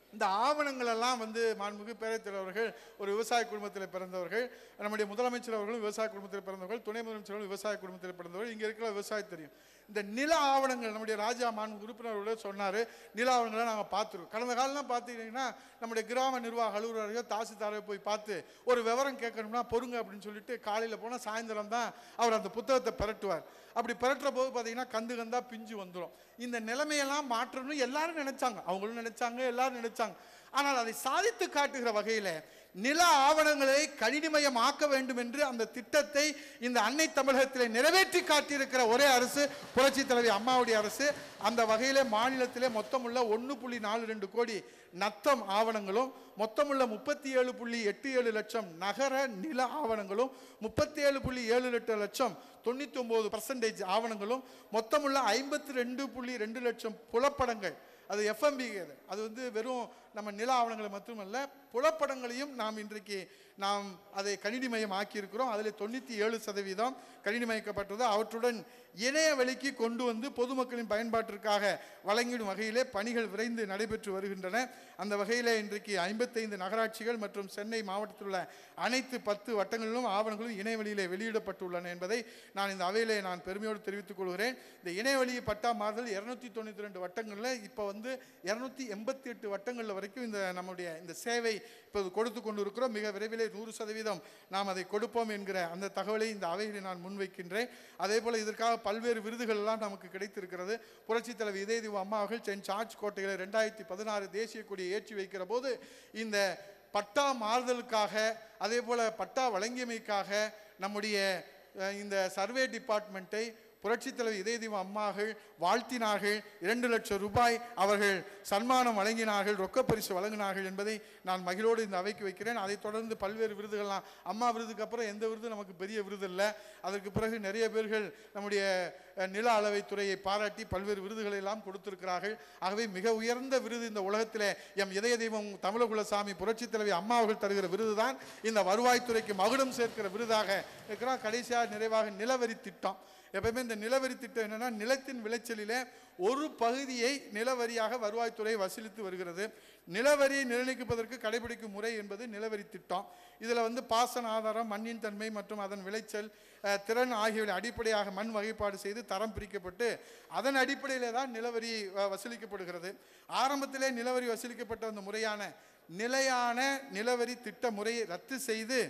இந்த ஆவணங்கள் எல்லாம் வந்து மாண்புமிகு பேரவைத் தலைவர்கள் ஒரு விவசாய குடும்பத்தில் பிறந்தவர்கள் நம்முடைய முதலமைச்சர் அவர்களும் விவசாய குடும்பத்தில் பிறந்தவர்கள் துணை முதலமைச்சர் அவர்களும் விவசாய குடும்பத்தில் பிறந்தவர்கள் இங்கே இருக்கிற விவசாயம் தெரியும் இந்த நில ஆவணங்கள் நம்முடைய ராஜா மாண்பு உறுப்பினர்களோட சொன்னார் நில ஆவணங்களை நாங்கள் பார்த்துருக்கோம் கடந்த காலம்லாம் பார்த்துக்கிட்டிங்கன்னா நம்முடைய கிராம நிர்வாக அலுவலரையோ தாசில்தாரையோ போய் பார்த்து ஒரு விவரம் கேட்கணும்னா பொறுங்க அப்படின்னு சொல்லிட்டு காலையில் போனால் சாயந்தரம் தான் அவர் அந்த புத்தகத்தை பெரட்டுவார் அப்படி பெரட்டுற போது பார்த்தீங்கன்னா கந்து கந்தா பிஞ்சு வந்துடும் இந்த நிலைமையெல்லாம் மாற்றணும்னு எல்லாரும் நினைச்சாங்க அவங்களும் நினைச்சாங்க எல்லாரும் நினைச்சாங்க ஆனால் அதை சாதித்து காட்டுகிற வகையில் நில ஆவணங்களை கணினிமயமாக்க வேண்டும் என்று அந்த திட்டத்தை இந்த அன்னை தமிழகத்திலே நிறைவேற்றி காட்டியிருக்கிற ஒரே அரசு புரட்சி தலைவி அம்மாவுடைய அரசு அந்த வகையிலே மாநிலத்திலே மொத்தமுள்ள ஒன்று புள்ளி நாலு ரெண்டு கோடி நத்தம் ஆவணங்களும் மொத்தமுள்ள முப்பத்தி ஏழு புள்ளி எட்டு ஏழு லட்சம் நகர நில ஆவணங்களும் முப்பத்தி ஏழு புள்ளி ஏழு எட்டு லட்சம் தொண்ணூற்றி ஒம்பது பர்சன்டேஜ் ஆவணங்களும் மொத்தமுள்ள ஐம்பத்தி ரெண்டு புள்ளி ரெண்டு லட்சம் புலப்படங்கள் அது எஃப்எம்பி அது அது வந்து வெறும் நம்ம நில ஆவணங்களை மட்டுமல்ல புலப்படங்களையும் நாம் இன்றைக்கு நாம் அதை கணினிமயம் ஆக்கியிருக்கிறோம் அதில் தொண்ணூற்றி ஏழு சதவீதம் கணினிமயக்கப்பட்டது அவற்றுடன் இணைய வழிக்கு கொண்டு வந்து பொதுமக்களின் பயன்பாட்டிற்காக வழங்கிடும் வகையிலே பணிகள் விரைந்து நடைபெற்று வருகின்றன அந்த வகையிலே இன்றைக்கு ஐம்பத்தைந்து நகராட்சிகள் மற்றும் சென்னை மாவட்டத்தில் உள்ள அனைத்து பத்து வட்டங்களிலும் ஆவணங்களும் இணையவழியிலே வெளியிடப்பட்டுள்ளன என்பதை நான் இந்த அவையிலே நான் பெருமையோடு தெரிவித்துக் கொள்கிறேன் இந்த இணையவழி பட்டா மாறுதல் இருநூத்தி தொண்ணூற்றி ரெண்டு வட்டங்களில் இப்போ வந்து இருநூத்தி எண்பத்தி எட்டு வட்டங்களில் வரைக்கும் இந்த நம்முடைய இந்த சேவை இப்போது கொடுத்து கொண்டு இருக்கிறோம் மிக விரைவிலே நூறு சதவீதம் நாம் அதை கொடுப்போம் என்கிற அந்த தகவலை இந்த அவையில் நான் முன்வைக்கின்றேன் அதே போல் இதற்காக பல்வேறு விருதுகள் எல்லாம் நமக்கு கிடைத்திருக்கிறது புரட்சித் தலைவர் இதயதீவு அம்மா அவர்கள் சென்ட் ஜார்ஜ் கோட்டையில் ரெண்டாயிரத்தி பதினாறு தேசிய கொடியை ஏற்றி வைக்கிற போது இந்த பட்டா மாறுதலுக்காக அதே போல் பட்டா வழங்கியமைக்காக நம்முடைய அஹ், இந்த சர்வே டிபார்ட்மெண்ட்டை புரட்சித் தலைவர் இதயதீவ அம்மாகள் வாழ்த்தினார்கள் இரண்டு லட்சம் ரூபாய் அவர்கள் சன்மானம் வழங்கினார்கள் ரொக்க பரிசு வழங்கினார்கள் என்பதை நான் மகிழோடு இந்த அவைக்கு வைக்கிறேன் அதைத் தொடர்ந்து பல்வேறு விருதுகள்லாம் அம்மா விருதுக்கு அப்புறம் எந்த விருது நமக்கு பெரிய விருது இல்லை அதற்கு பிறகு நிறைய பேர்கள் நம்முடைய அஹ், நில அளவை துறையை பாராட்டி பல்வேறு விருதுகளை எல்லாம் கொடுத்திருக்கிறார்கள் ஆகவே மிக உயர்ந்த விருது இந்த உலகத்திலே எம் இதய தெய்வம் தமிழகுலசாமி புரட்சித் தலைவி அம்மா அவர்கள் தருகிற விருது தான் இந்த வருவாய்த்துறைக்கு மகுடம் சேர்க்கிற விருதாக இருக்கிறோம் கடைசியாக நிறைவாக நிலவரி திட்டம் எப்பவுமே இந்த நிலவரி திட்டம் என்னன்னா நிலத்தின் விளைச்சலிலே ஒரு பகுதியை நிலவரியாக வருவாய்த்துறை வசூலித்து வருகிறது நிலவரியை நிர்ணயிப்பதற்கு கடைபிடிக்கும் முறை என்பது நிலவரி திட்டம் இதில் வந்து பாசன ஆதாரம் மண்ணின் தன்மை மற்றும் அதன் விளைச்சல் அஹ், திறன் ஆகியவை அடிப்படையாக மண் வகைப்பாடு செய்து தரம் பிரிக்கப்பட்டு அதன் அடிப்படையிலே தான் நிலவரி அஹ், வசூலிக்கப்படுகிறது ஆரம்பத்திலே நிலவரி வசூலிக்கப்பட்ட அந்த முறையான நிலையான நிலவரி திட்ட முறையை ரத்து செய்து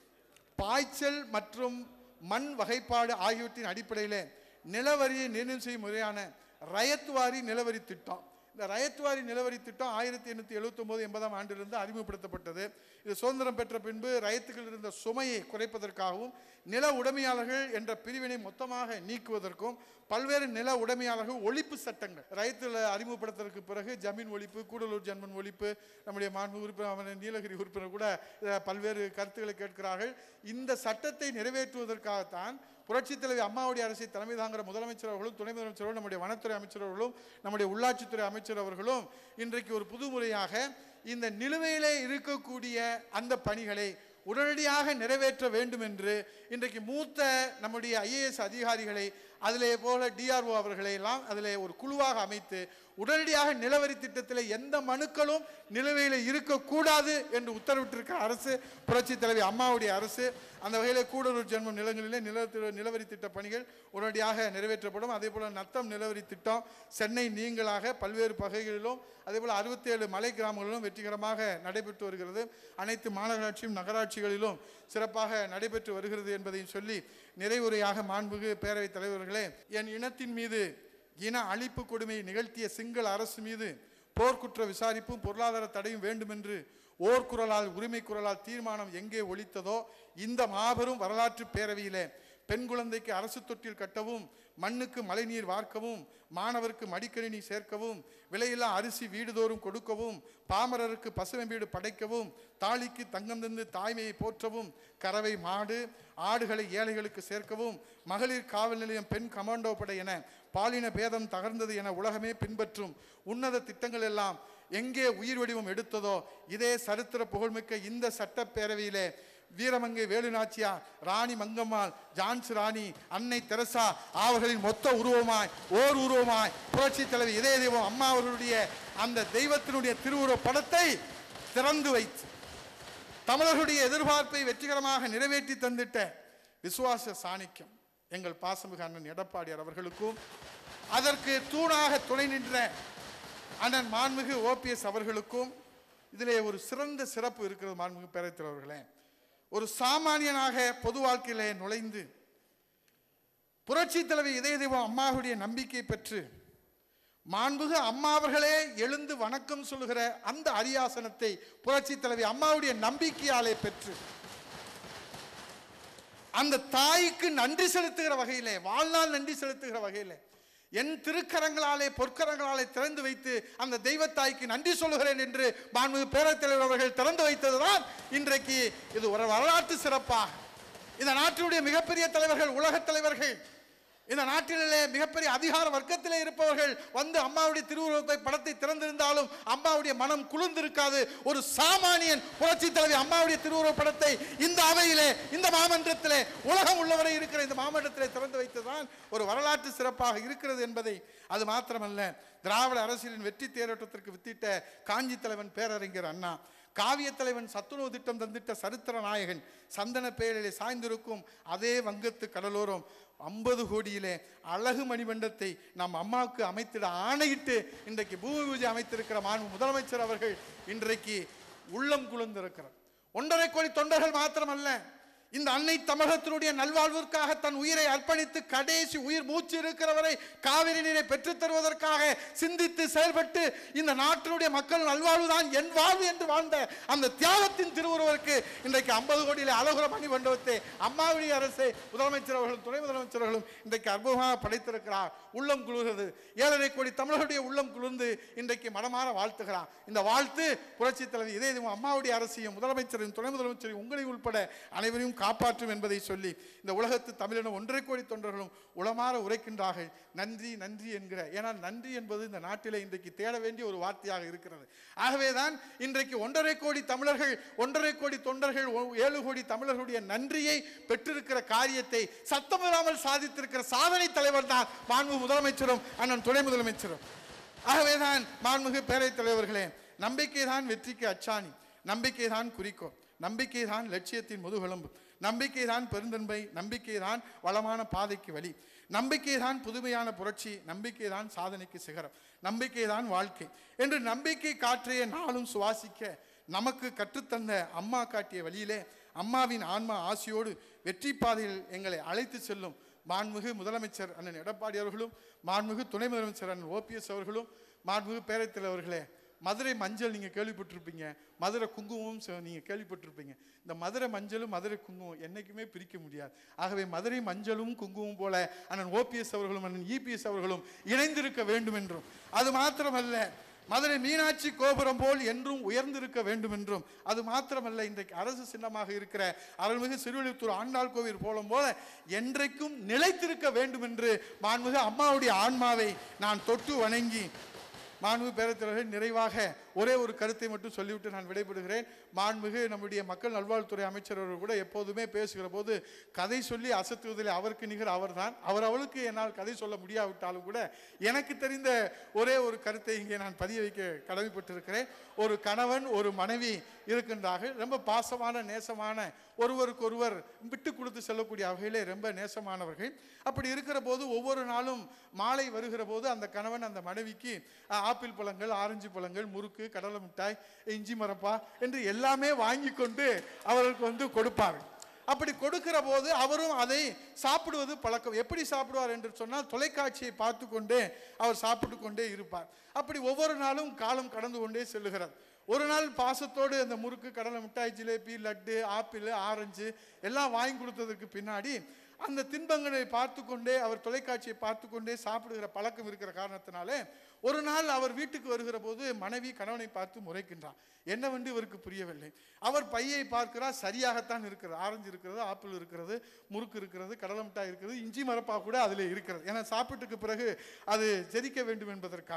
பாய்ச்சல் மற்றும் மண் வகைப்பாடு ஆகியவற்றின் அடிப்படையில் நிலவரியை நிர்ணயம் செய்யும் முறையான ரயத்வாரி நிலவரி திட்டம் இந்த ரயத்வாரி நிலவரி திட்டம் ஆயிரத்தி எண்ணூற்றி எழுபத்தொம்போது எண்பதாம் ஆண்டிலிருந்து அறிமுகப்படுத்தப்பட்டது இது சுதந்திரம் பெற்ற பின்பு ரயத்துகள் இருந்த சுமையை குறைப்பதற்காகவும் நில உடைமையாளர்கள் என்ற பிரிவினை மொத்தமாக நீக்குவதற்கும் பல்வேறு நில உடைமையாளர்கள் ஒழிப்பு சட்டங்கள் ரயத்தில் அறிமுகப்படுத்துறதுக்கு பிறகு ஜமீன் ஒழிப்பு கூடலூர் ஜன்மன் ஒழிப்பு நம்முடைய மாண்பு உறுப்பினர் நீலகிரி உறுப்பினர் கூட இதில் பல்வேறு கருத்துக்களை கேட்கிறார்கள் இந்த சட்டத்தை நிறைவேற்றுவதற்காகத்தான் புரட்சித் தலைவி அம்மாவுடைய அரசை தலைமை தாங்குகிற முதலமைச்சர் அவர்களும் துணை முதலமைச்சர் அவர்களும் நம்முடைய வனத்துறை அமைச்சர் அவர்களும் நம்முடைய உள்ளாட்சித்துறை அமைச்சர் அவர்களும் இன்றைக்கு ஒரு புது முறையாக இந்த நிலுவையிலே இருக்கக்கூடிய அந்த பணிகளை உடனடியாக நிறைவேற்ற வேண்டும் என்று இன்றைக்கு மூத்த நம்முடைய ஐஏஎஸ் அதிகாரிகளை அதிலே போல டிஆர்ஓ அவர்களை எல்லாம் அதிலே ஒரு குழுவாக அமைத்து உடனடியாக நிலவரி திட்டத்தில் எந்த மனுக்களும் நிலுவையில் இருக்கக்கூடாது என்று உத்தரவிட்டிருக்கிற அரசு புரட்சி தலைவி அம்மாவுடைய அரசு அந்த வகையில் கூடலூர் ஜென்மம் நிலங்களிலே நில நிலவரி திட்ட பணிகள் உடனடியாக நிறைவேற்றப்படும் அதே போல் நத்தம் நிலவரி திட்டம் சென்னை நீங்களாக பல்வேறு பகுதிகளிலும் அதே போல் அறுபத்தேழு மலை கிராமங்களிலும் வெற்றிகரமாக நடைபெற்று வருகிறது அனைத்து மாநகராட்சியும் நகராட்சிகளிலும் சிறப்பாக நடைபெற்று வருகிறது என்பதையும் சொல்லி நிறைவுரையாக மாண்புகு பேரவைத் தலைவர்களே என் இனத்தின் மீது இன அழிப்பு கொடுமையை நிகழ்த்திய சிங்கள அரசு மீது போர்க்குற்ற விசாரிப்பும் பொருளாதார தடையும் வேண்டுமென்று ஓர் குரலால் உரிமை குரலால் தீர்மானம் எங்கே ஒலித்ததோ இந்த மாபெரும் வரலாற்று பேரவையிலே பெண் குழந்தைக்கு அரசு தொட்டில் கட்டவும் மண்ணுக்கு மழைநீர் வார்க்கவும் மாணவருக்கு மடிக்கணினி சேர்க்கவும் விலையில்லா அரிசி வீடுதோறும் கொடுக்கவும் பாமரருக்கு பசுமை வீடு படைக்கவும் தாலிக்கு தங்கம் தந்து தாய்மையை போற்றவும் கறவை மாடு ஆடுகளை ஏழைகளுக்கு சேர்க்கவும் மகளிர் காவல் நிலையம் பெண் கமாண்டோ படை என பாலின பேதம் தகர்ந்தது என உலகமே பின்பற்றும் உன்னத திட்டங்கள் எல்லாம் எங்கே உயிர் வடிவம் எடுத்ததோ இதே சரித்திர புகழ்மிக்க இந்த சட்டப்பேரவையிலே வீரமங்கை வேலுநாச்சியார் ராணி மங்கம்மாள் ஜான்சி ராணி அன்னை தெரசா அவர்களின் மொத்த உருவமாய் ஓர் உருவமாய் புரட்சி தலைவி இதய தெய்வம் அம்மா அவர்களுடைய அந்த தெய்வத்தினுடைய திருவுருவப் படத்தை திறந்து வைத்து தமிழர்களுடைய எதிர்பார்ப்பை வெற்றிகரமாக நிறைவேற்றி தந்திட்ட விசுவாச சாணிக்கம் எங்கள் பாசமிகு அண்ணன் எடப்பாடியார் அவர்களுக்கும் அதற்கு தூணாக துணை நின்ற அண்ணன் மாண்புமிகு ஓபிஎஸ் அவர்களுக்கும் இதிலே ஒரு சிறந்த சிறப்பு இருக்கிறது மாண்புமிகு பேரத்தில் அவர்களே ஒரு சாமானியனாக பொது வாழ்க்கையிலே நுழைந்து புரட்சி தலைவி இதய தெய்வம் அம்மாவுடைய நம்பிக்கை பெற்று மாண்புகு அம்மா அவர்களே எழுந்து வணக்கம் சொல்லுகிற அந்த அரியாசனத்தை புரட்சி தலைவி அம்மாவுடைய நம்பிக்கையாலே பெற்று அந்த தாய்க்கு நன்றி செலுத்துகிற வகையிலே வாழ்நாள் நன்றி செலுத்துகிற வகையிலே என் திருக்கரங்களாலே பொற்கரங்களாலே திறந்து வைத்து அந்த தெய்வத்தாய்க்கு நன்றி சொல்லுகிறேன் என்று மாண்புமிகு பேரவைத் தலைவர் அவர்கள் திறந்து வைத்ததுதான் இன்றைக்கு இது ஒரு வரலாற்று சிறப்பாக இந்த நாட்டினுடைய மிகப்பெரிய தலைவர்கள் உலகத் தலைவர்கள் இந்த நாட்டிலே மிகப்பெரிய அதிகார வர்க்கத்திலே இருப்பவர்கள் வந்து அம்மாவுடைய திருவுருவத்தை படத்தை திறந்திருந்தாலும் அம்மாவுடைய மனம் குளிர்ந்திருக்காது ஒரு சாமானியன் புரட்சி தலைவி அம்மாவுடைய திருவுருவ படத்தை இந்த அவையிலே இந்த மாமன்றத்திலே உலகம் உள்ளவரை இருக்கிற இந்த மாமன்றத்திலே திறந்து வைத்ததுதான் ஒரு வரலாற்று சிறப்பாக இருக்கிறது என்பதை அது மாத்திரமல்ல திராவிட அரசியலின் வெற்றி தேரோட்டத்திற்கு வித்திட்ட காஞ்சி தலைவன் பேரறிஞர் அண்ணா காவிய தலைவன் சத்துணவு திட்டம் தந்திட்ட சரித்திர நாயகன் சந்தன பெயரிலே சாய்ந்திருக்கும் அதே வங்கத்து கடலோரம் ஐம்பது கோடியிலே அழகு மணிமண்டத்தை நம் அம்மாவுக்கு அமைத்திட ஆணையிட்டு இன்றைக்கு பூமி பூஜை அமைத்திருக்கிற மாண்பு முதலமைச்சர் அவர்கள் இன்றைக்கு உள்ளம் குளிர்ந்திருக்கிறார் ஒன்றரை கோடி தொண்டர்கள் மாத்திரமல்ல இந்த அன்னை தமிழகத்தினுடைய நல்வாழ்விற்காக தன் உயிரை அர்ப்பணித்து கடைசி உயிர் மூச்சு இருக்கிறவரை காவிரி நீரை பெற்றுத் தருவதற்காக சிந்தித்து செயல்பட்டு இந்த நாட்டினுடைய மக்கள் நல்வாழ்வுதான் என் வாழ்வு என்று வாழ்ந்த அந்த தியாகத்தின் திருவுருவருக்கு இன்றைக்கு ஐம்பது கோடியில் அழகுர மணி மண்டபத்தை அம்மாவுடைய அரசை முதலமைச்சர் அவர்களும் துணை முதலமைச்சர் அவர்களும் இன்றைக்கு அற்புதமாக படைத்திருக்கிறார் உள்ளம் குளிர்கிறது ஏழரை கோடி தமிழர்களுடைய உள்ளம் குளிர்ந்து இன்றைக்கு மனமாற வாழ்த்துகிறார் இந்த வாழ்த்து புரட்சி தலைவி இதே தெய்வம் அம்மாவுடைய அரசையும் முதலமைச்சரையும் துணை முதலமைச்சரையும் உங்களை உள்பட அனைவரையும் காப்பாற்றும் என்பதை சொல்லி இந்த உலகத்து தமிழின ஒன்றரை கோடி தொண்டர்களும் உளமாற உரைக்கின்றார்கள் நன்றி நன்றி என்கிற ஏனால் நன்றி என்பது இந்த நாட்டிலே இன்றைக்கு தேட வேண்டிய ஒரு வார்த்தையாக இருக்கிறது ஆகவேதான் இன்றைக்கு ஒன்றரை கோடி தமிழர்கள் ஒன்றரை கோடி தொண்டர்கள் ஒ- ஏழு கோடி தமிழர்களுடைய நன்றியை பெற்றிருக்கிற காரியத்தை சத்தமில்லாமல் சாதித்திருக்கிற சாதனை தலைவர் தான் மாண்பு முதலமைச்சரும் அண்ணன் துணை முதலமைச்சரும் ஆகவேதான் மாண்புமிகு பேரவைத் தலைவர்களே நம்பிக்கை தான் வெற்றிக்கு அச்சாணி நம்பிக்கை தான் குறிக்கோள் நம்பிக்கை தான் லட்சியத்தின் முதுகெலும்பு நம்பிக்கை தான் பெருந்தன்மை நம்பிக்கை தான் வளமான பாதைக்கு வழி நம்பிக்கை தான் புதுமையான புரட்சி நம்பிக்கை தான் சாதனைக்கு சிகரம் நம்பிக்கை தான் வாழ்க்கை என்று நம்பிக்கை காற்றைய நாளும் சுவாசிக்க நமக்கு கற்றுத்தந்த அம்மா காட்டிய வழியிலே அம்மாவின் ஆன்மா ஆசியோடு வெற்றி பாதையில் எங்களை அழைத்து செல்லும் மாண்புமிகு முதலமைச்சர் அண்ணன் எடப்பாடி அவர்களும் மாண்புமிகு துணை முதலமைச்சர் அண்ணன் ஓபிஎஸ் அவர்களும் மாண்புமிகு பேரத்தில் அவர்களே மதுரை மஞ்சள் நீங்கள் கேள்விப்பட்டிருப்பீங்க மதுரை குங்குமம் ச- நீங்க கேள்விப்பட்டிருப்பீங்க இந்த மதுரை மஞ்சளும் மதுரை குங்குமம் என்னைக்குமே பிரிக்க முடியாது ஆகவே மதுரை மஞ்சளும் குங்குமம் போல அண்ணன் ஓபிஎஸ் அவர்களும் அண்ணன் இபிஎஸ் அவர்களும் இணைந்திருக்க வேண்டும் என்றும் அது மாத்திரமல்ல மதுரை மீனாட்சி கோபுரம் போல் என்றும் உயர்ந்திருக்க வேண்டும் என்றும் அது மாத்திரமல்ல இன்றைக்கு அரசு சின்னமாக இருக்கிற அருள்மிகு சிறுவலித்தூர் ஆண்டாள் கோவில் போலம் போல என்றைக்கும் நிலைத்திருக்க வேண்டும் என்று மாண்புமிகு அம்மாவுடைய ஆன்மாவை நான் தொட்டு வணங்கி மாண்பு பேரத்தலைவர்கள் நிறைவாக ஒரே ஒரு கருத்தை மட்டும் சொல்லிவிட்டு நான் விடைபெறுகிறேன் மாண்புமிகு நம்முடைய மக்கள் நல்வாழ்வுத்துறை அமைச்சர் அவர்கள் கூட எப்போதுமே பேசுகிற போது கதை சொல்லி அசத்துவதில் அவருக்கு நிகர் அவர்தான் அவர் அவளுக்கு என்னால் கதை சொல்ல முடியாவிட்டாலும் கூட எனக்கு தெரிந்த ஒரே ஒரு கருத்தை இங்கே நான் பதிய வைக்க கடமைப்பட்டிருக்கிறேன் ஒரு கணவன் ஒரு மனைவி இருக்கின்றார்கள் ரொம்ப பாசமான நேசமான ஒருவருக்கொருவர் விட்டு கொடுத்து செல்லக்கூடிய வகையிலே ரொம்ப நேசமானவர்கள் அப்படி இருக்கிற போது ஒவ்வொரு நாளும் மாலை வருகிற போது அந்த கணவன் அந்த மனைவிக்கு அஹ், ஆப்பிள் பழங்கள் ஆரஞ்சு பழங்கள் முறுக்கு கடலை மிட்டாய் இஞ்சி மரப்பா என்று எல்லாமே வாங்கி கொண்டு அவர்களுக்கு வந்து கொடுப்பார் அப்படி கொடுக்கிற போது அவரும் அதை சாப்பிடுவது பழக்கம் எப்படி சாப்பிடுவார் என்று சொன்னால் தொலைக்காட்சியை பார்த்து கொண்டே அவர் சாப்பிட்டு கொண்டே இருப்பார் அப்படி ஒவ்வொரு நாளும் காலம் கடந்து கொண்டே செல்லுகிறார் ஒரு நாள் பாசத்தோடு அந்த முறுக்கு கடலை மிட்டாய் ஜிலேபி லட்டு ஆப்பிள் ஆரஞ்சு எல்லாம் வாங்கி கொடுத்ததுக்கு பின்னாடி அந்த தின்பங்களை பார்த்து கொண்டே அவர் தொலைக்காட்சியை பார்த்து கொண்டே சாப்பிடுகிற பழக்கம் இருக்கிற காரணத்தினாலே ஒரு நாள் அவர் வீட்டுக்கு வருகிற போது மனைவி கணவனை பார்த்து முறைக்கின்றார் என்னவென்று இவருக்கு புரியவில்லை அவர் பையை பார்க்கிறார் சரியாகத்தான் இருக்கிறது ஆரஞ்சு இருக்கிறது ஆப்பிள் இருக்கிறது முறுக்கு இருக்கிறது கடலை மிட்டாய் இருக்கிறது இஞ்சி மரப்பா கூட அதில் இருக்கிறது ஏன்னா சாப்பிட்டுக்கு பிறகு அது ஜெரிக்க வேண்டும் என்பதற்கான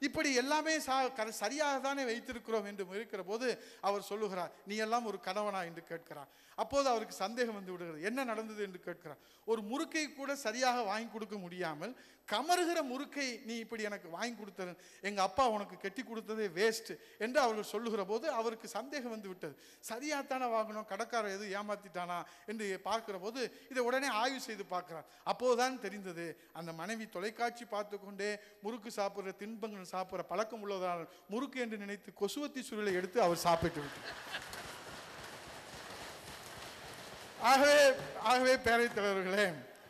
இப்படி எல்லாமே சா கர- சரியாக தானே வைத்திருக்கிறோம் என்று இருக்கிற போது அவர் சொல்லுகிறார் நீ எல்லாம் ஒரு கணவனா என்று கேட்கிறார் அப்போது அவருக்கு சந்தேகம் வந்து விடுகிறது என்ன நடந்தது என்று கேட்கிறார் ஒரு முறுக்கை கூட சரியாக வாங்கி கொடுக்க முடியாமல் கமறுகிற முறுக்கை நீ இப்படி எனக்கு வாங்கி கொடுத்தது எங்க அப்பா உனக்கு கெட்டி கொடுத்ததே வேஸ்ட் என்று அவர்கள் சொல்லுகிற போது அவருக்கு சந்தேகம் வந்து விட்டது சரியாத்தானே வாங்கணும் கடைக்காரர் எதுவும் ஏமாத்திட்டானா என்று பார்க்கிற போது இதை உடனே ஆய்வு செய்து பார்க்கிறார் அப்போதுதான் தெரிந்தது அந்த மனைவி தொலைக்காட்சி பார்த்து கொண்டே முறுக்கு சாப்பிடுற தின்பங்கள் சாப்பிடுற பழக்கம் உள்ளதால் முறுக்கு என்று நினைத்து கொசுவத்தி சுருளை எடுத்து அவர் சாப்பிட்டு விட்டார் ஆகவே ஆகவே பேரவைத் தலைவர்களே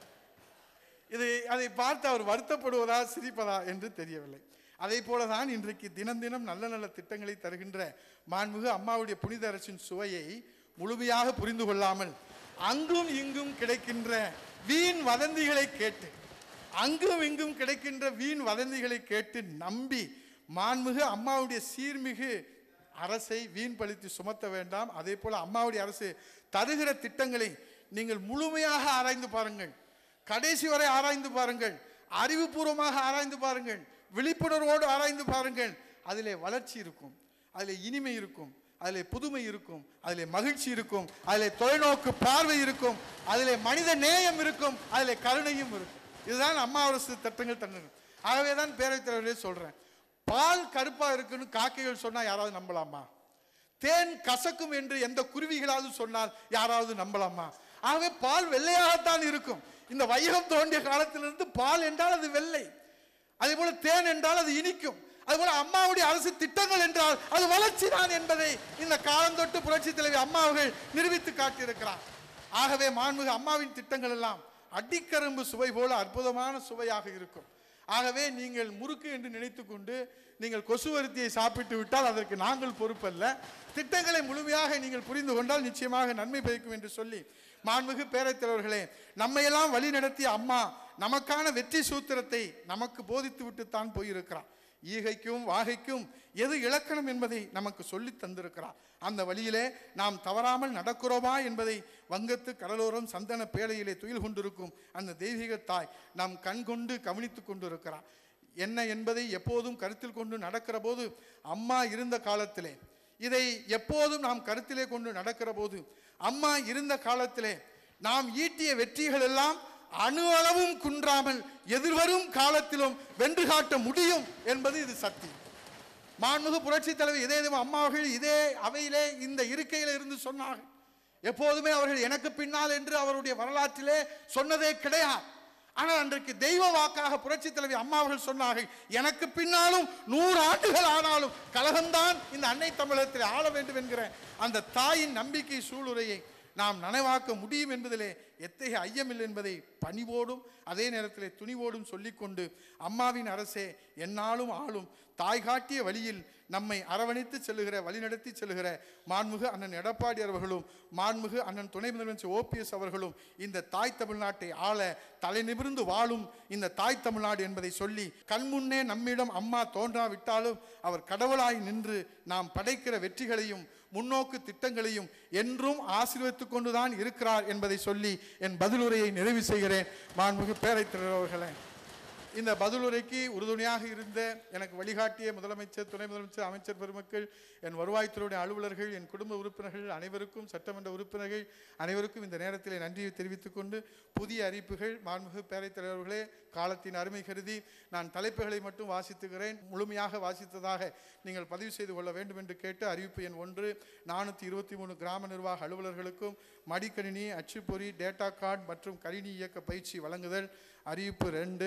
இது அதை பார்த்து அவர் வருத்தப்படுவதா சிரிப்பதா என்று தெரியவில்லை அதே போலதான் இன்றைக்கு தினம் தினம் நல்ல நல்ல திட்டங்களை தருகின்ற மாண்புமிகு அம்மாவுடைய புனித அரசின் சுவையை முழுமையாக புரிந்து கொள்ளாமல் அங்கும் இங்கும் கிடைக்கின்ற வீண் வதந்திகளை கேட்டு அங்கும் இங்கும் கிடைக்கின்ற வீண் வதந்திகளை கேட்டு நம்பி மாண்புமிகு அம்மாவுடைய சீர்மிகு அரசை வீண் பழித்து சுமத்த வேண்டாம் அதே போல அம்மாவுடைய அரசு தருகிற திட்டங்களை நீங்கள் முழுமையாக ஆராய்ந்து பாருங்கள் கடைசி வரை ஆராய்ந்து பாருங்கள் அறிவுபூர்வமாக ஆராய்ந்து பாருங்கள் விழிப்புணர்வோடு ஆராய்ந்து பாருங்கள் அதிலே வளர்ச்சி இருக்கும் அதிலே இனிமை இருக்கும் அதிலே புதுமை இருக்கும் அதிலே மகிழ்ச்சி இருக்கும் அதிலே தொலைநோக்கு பார்வை இருக்கும் அதிலே மனித நேயம் இருக்கும் அதிலே கருணையும் இருக்கும் இதுதான் அம்மா அரசு திட்டங்கள் தந்தது ஆகவே தான் பேரவைத் தலைவரே சொல்றேன் பால் கருப்பா இருக்குன்னு காக்கைகள் சொன்னா யாராவது நம்பலாமா தேன் கசக்கும் என்று எந்த குருவிகளாவது சொன்னால் யாராவது நம்பலாமா ஆகவே பால் வெள்ளையாகத்தான் இருக்கும் இந்த வையகம் தோன்றிய காலத்திலிருந்து பால் என்றால் அது வெள்ளை அதே போல தேன் என்றால் அது இனிக்கும் அதுபோல அம்மாவுடைய அரசு திட்டங்கள் என்றால் அது வளர்ச்சி தான் என்பதை இந்த காலந்தொட்டு புரட்சி தலைவி அம்மா அவர்கள் நிரூபித்து காட்டியிருக்கிறார் ஆகவே மாண்புமிகு அம்மாவின் திட்டங்கள் எல்லாம் அடிக்கரும்பு சுவை போல அற்புதமான சுவையாக இருக்கும் ஆகவே நீங்கள் முறுக்கு என்று நினைத்துக்கொண்டு நீங்கள் கொசுவருத்தியை சாப்பிட்டு விட்டால் அதற்கு நாங்கள் பொறுப்பல்ல திட்டங்களை முழுமையாக நீங்கள் புரிந்து கொண்டால் நிச்சயமாக நன்மை பயக்கும் என்று சொல்லி மாண்புமிகு பேரவைத் தலைவர்களே நம்மையெல்லாம் வழி நடத்திய அம்மா நமக்கான வெற்றி சூத்திரத்தை நமக்கு போதித்து விட்டுத்தான் போயிருக்கிறார் ஈகைக்கும் வாகைக்கும் எது இலக்கணம் என்பதை நமக்கு சொல்லித் தந்திருக்கிறார் அந்த வழியிலே நாம் தவறாமல் நடக்கிறோமா என்பதை வங்கத்து கடலோரம் சந்தன பேழையிலே துயில் கொண்டிருக்கும் அந்த தெய்வீக தாய் நாம் கண் கொண்டு கவனித்துக் கொண்டிருக்கிறார் என்ன என்பதை எப்போதும் கருத்தில் கொண்டு நடக்கிற போது அம்மா இருந்த காலத்திலே இதை எப்போதும் நாம் கருத்திலே கொண்டு நடக்கிற போது அம்மா இருந்த காலத்திலே நாம் ஈட்டிய வெற்றிகள் எல்லாம் அணு அளவும் குன்றாமல் எதிர்வரும் காலத்திலும் வென்று காட்ட முடியும் என்பது இது சத்தியம் மாண்புமிகு புரட்சி தலைவர் இதே இதே அம்மா அவர்கள் இதே அவையிலே இந்த இருக்கையில இருந்து சொன்னார்கள் எப்போதுமே அவர்கள் எனக்கு பின்னால் என்று அவருடைய வரலாற்றிலே சொன்னதே கிடையாது ஆனால் அன்றைக்கு தெய்வ வாக்காக புரட்சி தலைவி அம்மா அவர்கள் சொன்னார்கள் எனக்கு பின்னாலும் நூறு ஆண்டுகள் ஆனாலும் கழகம்தான் இந்த அன்னை தமிழகத்தில் ஆள வேண்டும் என்கிற அந்த தாயின் நம்பிக்கை சூளுரையை நாம் நனவாக்க முடியும் என்பதிலே எத்தகைய ஐயமில்லை என்பதை பணிவோடும் அதே நேரத்திலே துணிவோடும் சொல்லிக்கொண்டு அம்மாவின் அரசே என்னாலும் ஆளும் தாய் காட்டிய வழியில் நம்மை அரவணைத்து செல்லுகிற வழிநடத்தி செல்லுகிற மாண்புமிகு அண்ணன் எடப்பாடி அவர்களும் மாண்புமிகு அண்ணன் துணை முதலமைச்சர் ஓபிஎஸ் அவர்களும் இந்த தாய் தமிழ்நாட்டை ஆள தலை நிமிர்ந்து வாழும் இந்த தாய் தமிழ்நாடு என்பதை சொல்லி கண்முன்னே நம்மிடம் அம்மா தோன்றாவிட்டாலும் அவர் கடவுளாய் நின்று நாம் படைக்கிற வெற்றிகளையும் முன்னோக்கு திட்டங்களையும் என்றும் ஆசீர்வதித்துக் கொண்டுதான் இருக்கிறார் என்பதை சொல்லி என் பதிலுரையை நிறைவு செய்கிறேன் மாண்புமிகு பேரைத் தலைவர் அவர்களே இந்த பதிலுரைக்கு உறுதுணையாக இருந்த எனக்கு வழிகாட்டிய முதலமைச்சர் துணை முதலமைச்சர் அமைச்சர் பெருமக்கள் என் வருவாய்த்துறையுடைய அலுவலர்கள் என் குடும்ப உறுப்பினர்கள் அனைவருக்கும் சட்டமன்ற உறுப்பினர்கள் அனைவருக்கும் இந்த நேரத்தில் நன்றியை தெரிவித்துக் கொண்டு புதிய அறிவிப்புகள் மாண்புமிகு பேரைத் தலைவர்களே காலத்தின் அருமை கருதி நான் தலைப்புகளை மட்டும் வாசித்துகிறேன் முழுமையாக வாசித்ததாக நீங்கள் பதிவு செய்து கொள்ள வேண்டும் என்று கேட்டு அறிவிப்பு எண் ஒன்று நானூற்றி இருபத்தி மூணு கிராம நிர்வாக அலுவலர்களுக்கும் மடிக்கணினி அச்சுப்பொறி டேட்டா கார்டு மற்றும் கணினி இயக்க பயிற்சி வழங்குதல் அறிவிப்பு ரெண்டு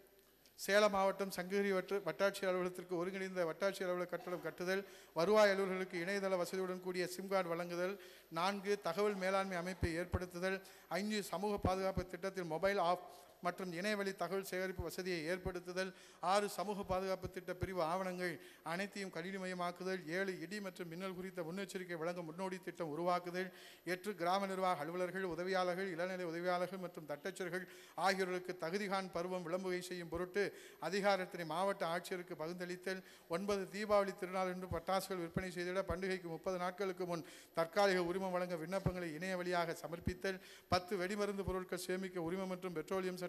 சேலம் மாவட்டம் சங்ககிரி வட்ட வட்டாட்சியர் அலுவலகத்திற்கு ஒருங்கிணைந்த வட்டாட்சியர் அலுவலக கட்டடம் கட்டுதல் வருவாய் அலுவலர்களுக்கு இணையதள வசதியுடன் கூடிய சிம் கார்டு வழங்குதல் நான்கு தகவல் மேலாண்மை அமைப்பை ஏற்படுத்துதல் ஐந்து சமூக பாதுகாப்பு திட்டத்தில் மொபைல் ஆப் மற்றும் இணையவழி தகவல் சேகரிப்பு வசதியை ஏற்படுத்துதல் ஆறு சமூக பாதுகாப்பு திட்ட பிரிவு ஆவணங்கள் அனைத்தையும் கணினிமயமாக்குதல் ஏழு இடி மற்றும் மின்னல் குறித்த முன்னெச்சரிக்கை வழங்கும் முன்னோடி திட்டம் உருவாக்குதல் எட்டு கிராம நிர்வாக அலுவலர்கள் உதவியாளர்கள் இளநிலை உதவியாளர்கள் மற்றும் தட்டச்சர்கள் ஆகியோருக்கு தகுதிகான் பருவம் விளம்புகை செய்யும் பொருட்டு அதிகாரத்தினை மாவட்ட ஆட்சியருக்கு பகிர்ந்தளித்தல் ஒன்பது தீபாவளி திருநாள் என்று பட்டாசுகள் விற்பனை செய்திட பண்டிகைக்கு முப்பது நாட்களுக்கு முன் தற்காலிக உரிமம் வழங்க விண்ணப்பங்களை இணைய வழியாக சமர்ப்பித்தல் பத்து வெடிமருந்து பொருட்கள் சேமிக்க உரிமம் மற்றும் பெட்ரோலியம் சட்ட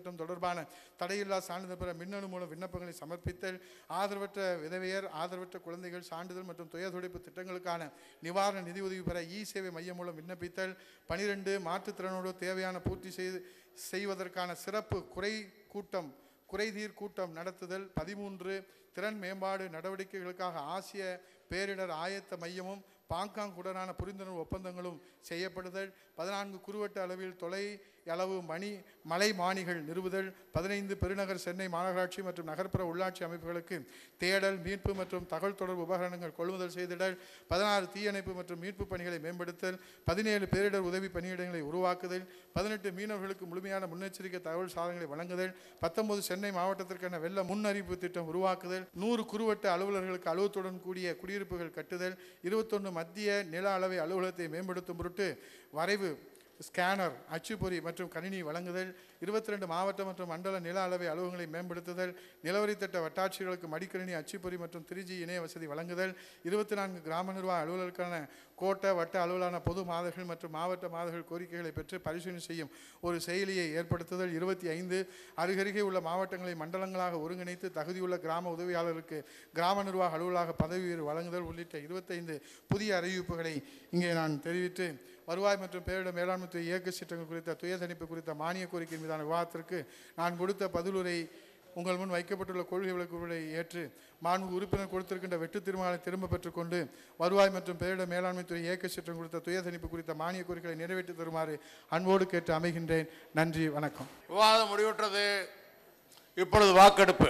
திட்டம் தொடர்பான தடையில்லா சான்றிதழ் பெற மின்னணு மூலம் விண்ணப்பங்களை சமர்ப்பித்தல் ஆதரவற்ற விதவையர் ஆதரவற்ற குழந்தைகள் சான்றிதழ் மற்றும் துயர் துடைப்பு திட்டங்களுக்கான நிவாரண நிதியுதவி பெற இ சேவை மையம் மூலம் விண்ணப்பித்தல் பனிரெண்டு மாற்றுத்திறனோடு தேவையான பூர்த்தி செய்து செய்வதற்கான சிறப்பு குறை கூட்டம் குறைதீர் கூட்டம் நடத்துதல் பதிமூன்று திறன் மேம்பாடு நடவடிக்கைகளுக்காக ஆசிய பேரிடர் ஆயத்த மையமும் பாங்காங்குடனான புரிந்துணர்வு ஒப்பந்தங்களும் செய்யப்படுதல் பதினான்கு குறுவட்ட அளவில் தொலை அளவு மணி மலை மானிகள் நிறுவுதல் பதினைந்து பெருநகர் சென்னை மாநகராட்சி மற்றும் நகர்ப்புற உள்ளாட்சி அமைப்புகளுக்கு தேடல் மீட்பு மற்றும் தகவல் தொடர்பு உபகரணங்கள் கொள்முதல் செய்திடல் பதினாறு தீயணைப்பு மற்றும் மீட்பு பணிகளை மேம்படுத்தல் பதினேழு பேரிடர் உதவி பணியிடங்களை உருவாக்குதல் பதினெட்டு மீனவர்களுக்கு முழுமையான முன்னெச்சரிக்கை தகவல் சாதனங்களை வழங்குதல் பத்தொன்பது சென்னை மாவட்டத்திற்கான வெள்ள முன்னறிவிப்பு திட்டம் உருவாக்குதல் நூறு குறுவட்ட அலுவலர்களுக்கு அலுவலத்துடன் கூடிய குடியிருப்புகள் கட்டுதல் இருபத்தொன்று மத்திய நில அளவை அலுவலகத்தை மேம்படுத்தும் பொருட்டு வரைவு ஸ்கேனர் அச்சுப்பொறி மற்றும் கணினி வழங்குதல் இருபத்தி ரெண்டு மாவட்ட மற்றும் மண்டல நில அளவை அலுவலகங்களை மேம்படுத்துதல் நிலவரி திட்ட வட்டாட்சியர்களுக்கு மடிக்கணினி அச்சுப்பொறி மற்றும் திருச்சி இணைய வசதி வழங்குதல் இருபத்தி நான்கு கிராம நிர்வாக அலுவலருக்கான கோட்ட வட்ட அலுவலான பொது மாதர்கள் மற்றும் மாவட்ட மாதர்கள் கோரிக்கைகளை பெற்று பரிசீலனை செய்யும் ஒரு செயலியை ஏற்படுத்துதல் இருபத்தி ஐந்து அருகருகே உள்ள மாவட்டங்களை மண்டலங்களாக ஒருங்கிணைத்து தகுதியுள்ள கிராம உதவியாளருக்கு கிராம நிர்வாக அலுவலாக பதவி உயர்வு வழங்குதல் உள்ளிட்ட இருபத்தைந்து புதிய அறிவிப்புகளை இங்கே நான் தெரிவித்து வருவாய் மற்றும் பேரிடர் மேலாண்மை துறை இயக்க திட்டங்கள் குறித்த துயர் தணிப்பு குறித்த மானிய கோரிக்கை மீதான விவாதத்திற்கு நான் கொடுத்த பதிலுரை உங்கள் முன் வைக்கப்பட்டுள்ள கொள்கை விளக்குகளை ஏற்று மாண்பு உறுப்பினர் கொடுத்திருக்கின்ற வெட்டு தீர்மானத்தை திரும்ப பெற்றுக்கொண்டு வருவாய் மற்றும் பேரிடர் மேலாண்மை துறை இயக்க திட்டம் குறித்த துயர் தணிப்பு குறித்த மானிய கோரிக்கைகளை நிறைவேற்றி தருமாறு அன்போடு கேட்டு அமைகின்றேன் நன்றி வணக்கம் விவாதம் முடிவுற்றது இப்பொழுது வாக்கெடுப்பு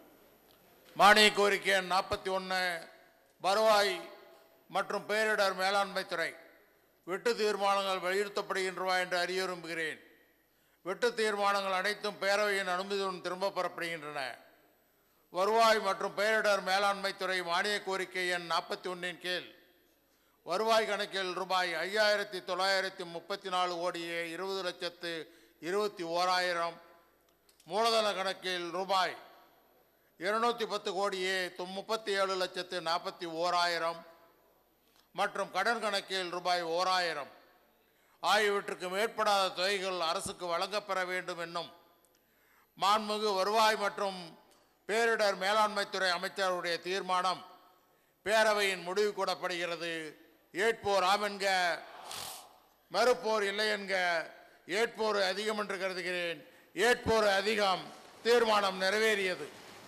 மானிய கோரிக்கை எண் நாற்பத்தி ஒன்று வருவாய் மற்றும் பேரிடர் மேலாண்மை துறை வெட்டு தீர்மானங்கள் வலியுறுத்தப்படுகின்றவா என்று அறிய விரும்புகிறேன் வெட்டு தீர்மானங்கள் அனைத்தும் பேரவையின் அனுமதியுடன் திரும்பப் பெறப்படுகின்றன வருவாய் மற்றும் பேரிடர் மேலாண்மை துறை மானிய கோரிக்கை எண் நாற்பத்தி ஒன்றின் கீழ் வருவாய் கணக்கில் ரூபாய் ஐயாயிரத்தி தொள்ளாயிரத்தி முப்பத்தி நாலு கோடியே இருபது லட்சத்து இருபத்தி ஓராயிரம் மூலதன கணக்கில் ரூபாய் இருநூத்தி பத்து கோடியே தொ- முப்பத்தி ஏழு லட்சத்து நாற்பத்தி ஓராயிரம் மற்றும் கடன் கணக்கில் ரூபாய் ஓராயிரம் ஆகியவற்றுக்கு மேற்படாத தொகைகள் அரசுக்கு வழங்கப்பெற வேண்டும் என்னும் மாண்புமிகு வருவாய் மற்றும் பேரிடர் மேலாண்மை துறை அமைச்சருடைய தீர்மானம் பேரவையின் முடிவு கூடப்படுகிறது ஏற்போர் ஆம் என்க மறுப்போர் இல்லை என்க ஏற்போர் அதிகம் என்று கருதுகிறேன் ஏற்போர் அதிகம் தீர்மானம் நிறைவேறியது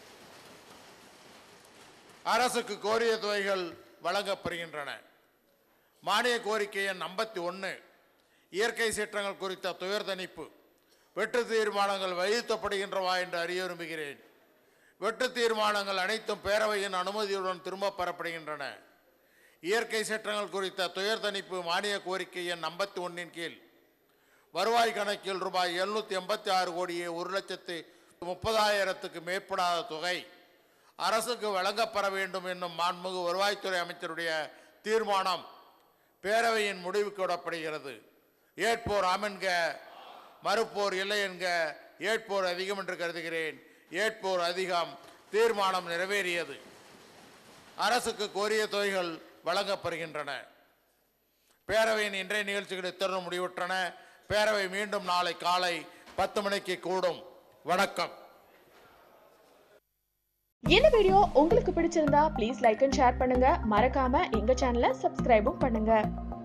அரசுக்கு கோரிய தொகைகள் வழங்கப்படுகின்றன மானிய கோரிக்கை எண் ஐம்பத்தி ஒன்று இயற்கை சீற்றங்கள் குறித்த துயர் தணிப்பு வெட்டு தீர்மானங்கள் வலியுறுத்தப்படுகின்றவா என்று அறிய விரும்புகிறேன் வெட்டு தீர்மானங்கள் அனைத்தும் பேரவையின் அனுமதியுடன் திரும்பப் பெறப்படுகின்றன இயற்கை சீற்றங்கள் குறித்த துயர் தணிப்பு மானிய கோரிக்கை எண் ஐம்பத்தி ஒன்றின் கீழ் வருவாய் கணக்கில் ரூபாய் எழுநூத்தி எண்பத்தி ஆறு கோடியே ஒரு லட்சத்து முப்பதாயிரத்துக்கு மேற்படாத தொகை அரசுக்கு வழங்கப்பெற வேண்டும் என்னும் மாண்புமிகு வருவாய்த்துறை அமைச்சருடைய தீர்மானம் பேரவையின் முடிவுக்கு விடப்படுகிறது ஏற்போர் ஆமென்க மறுப்போர் இல்லை என்க ஏற்போர் அதிகம் என்று கருதுகிறேன் ஏற்போர் அதிகம் தீர்மானம் நிறைவேறியது அரசுக்கு கோரிய தொகைகள் வழங்கப்படுகின்றன பேரவையின் இன்றைய நிகழ்ச்சிகள் இத்தருணம் முடிவுற்றன பேரவை மீண்டும் நாளை காலை பத்து மணிக்கு கூடும் வணக்கம் இந்த வீடியோ உங்களுக்கு பிடிச்சிருந்தா ப்ளீஸ் லைக் அண்ட் ஷேர் பண்ணுங்க மறக்காம எங்க சேனலை சப்ஸ்கிரைபும் பண்ணுங்க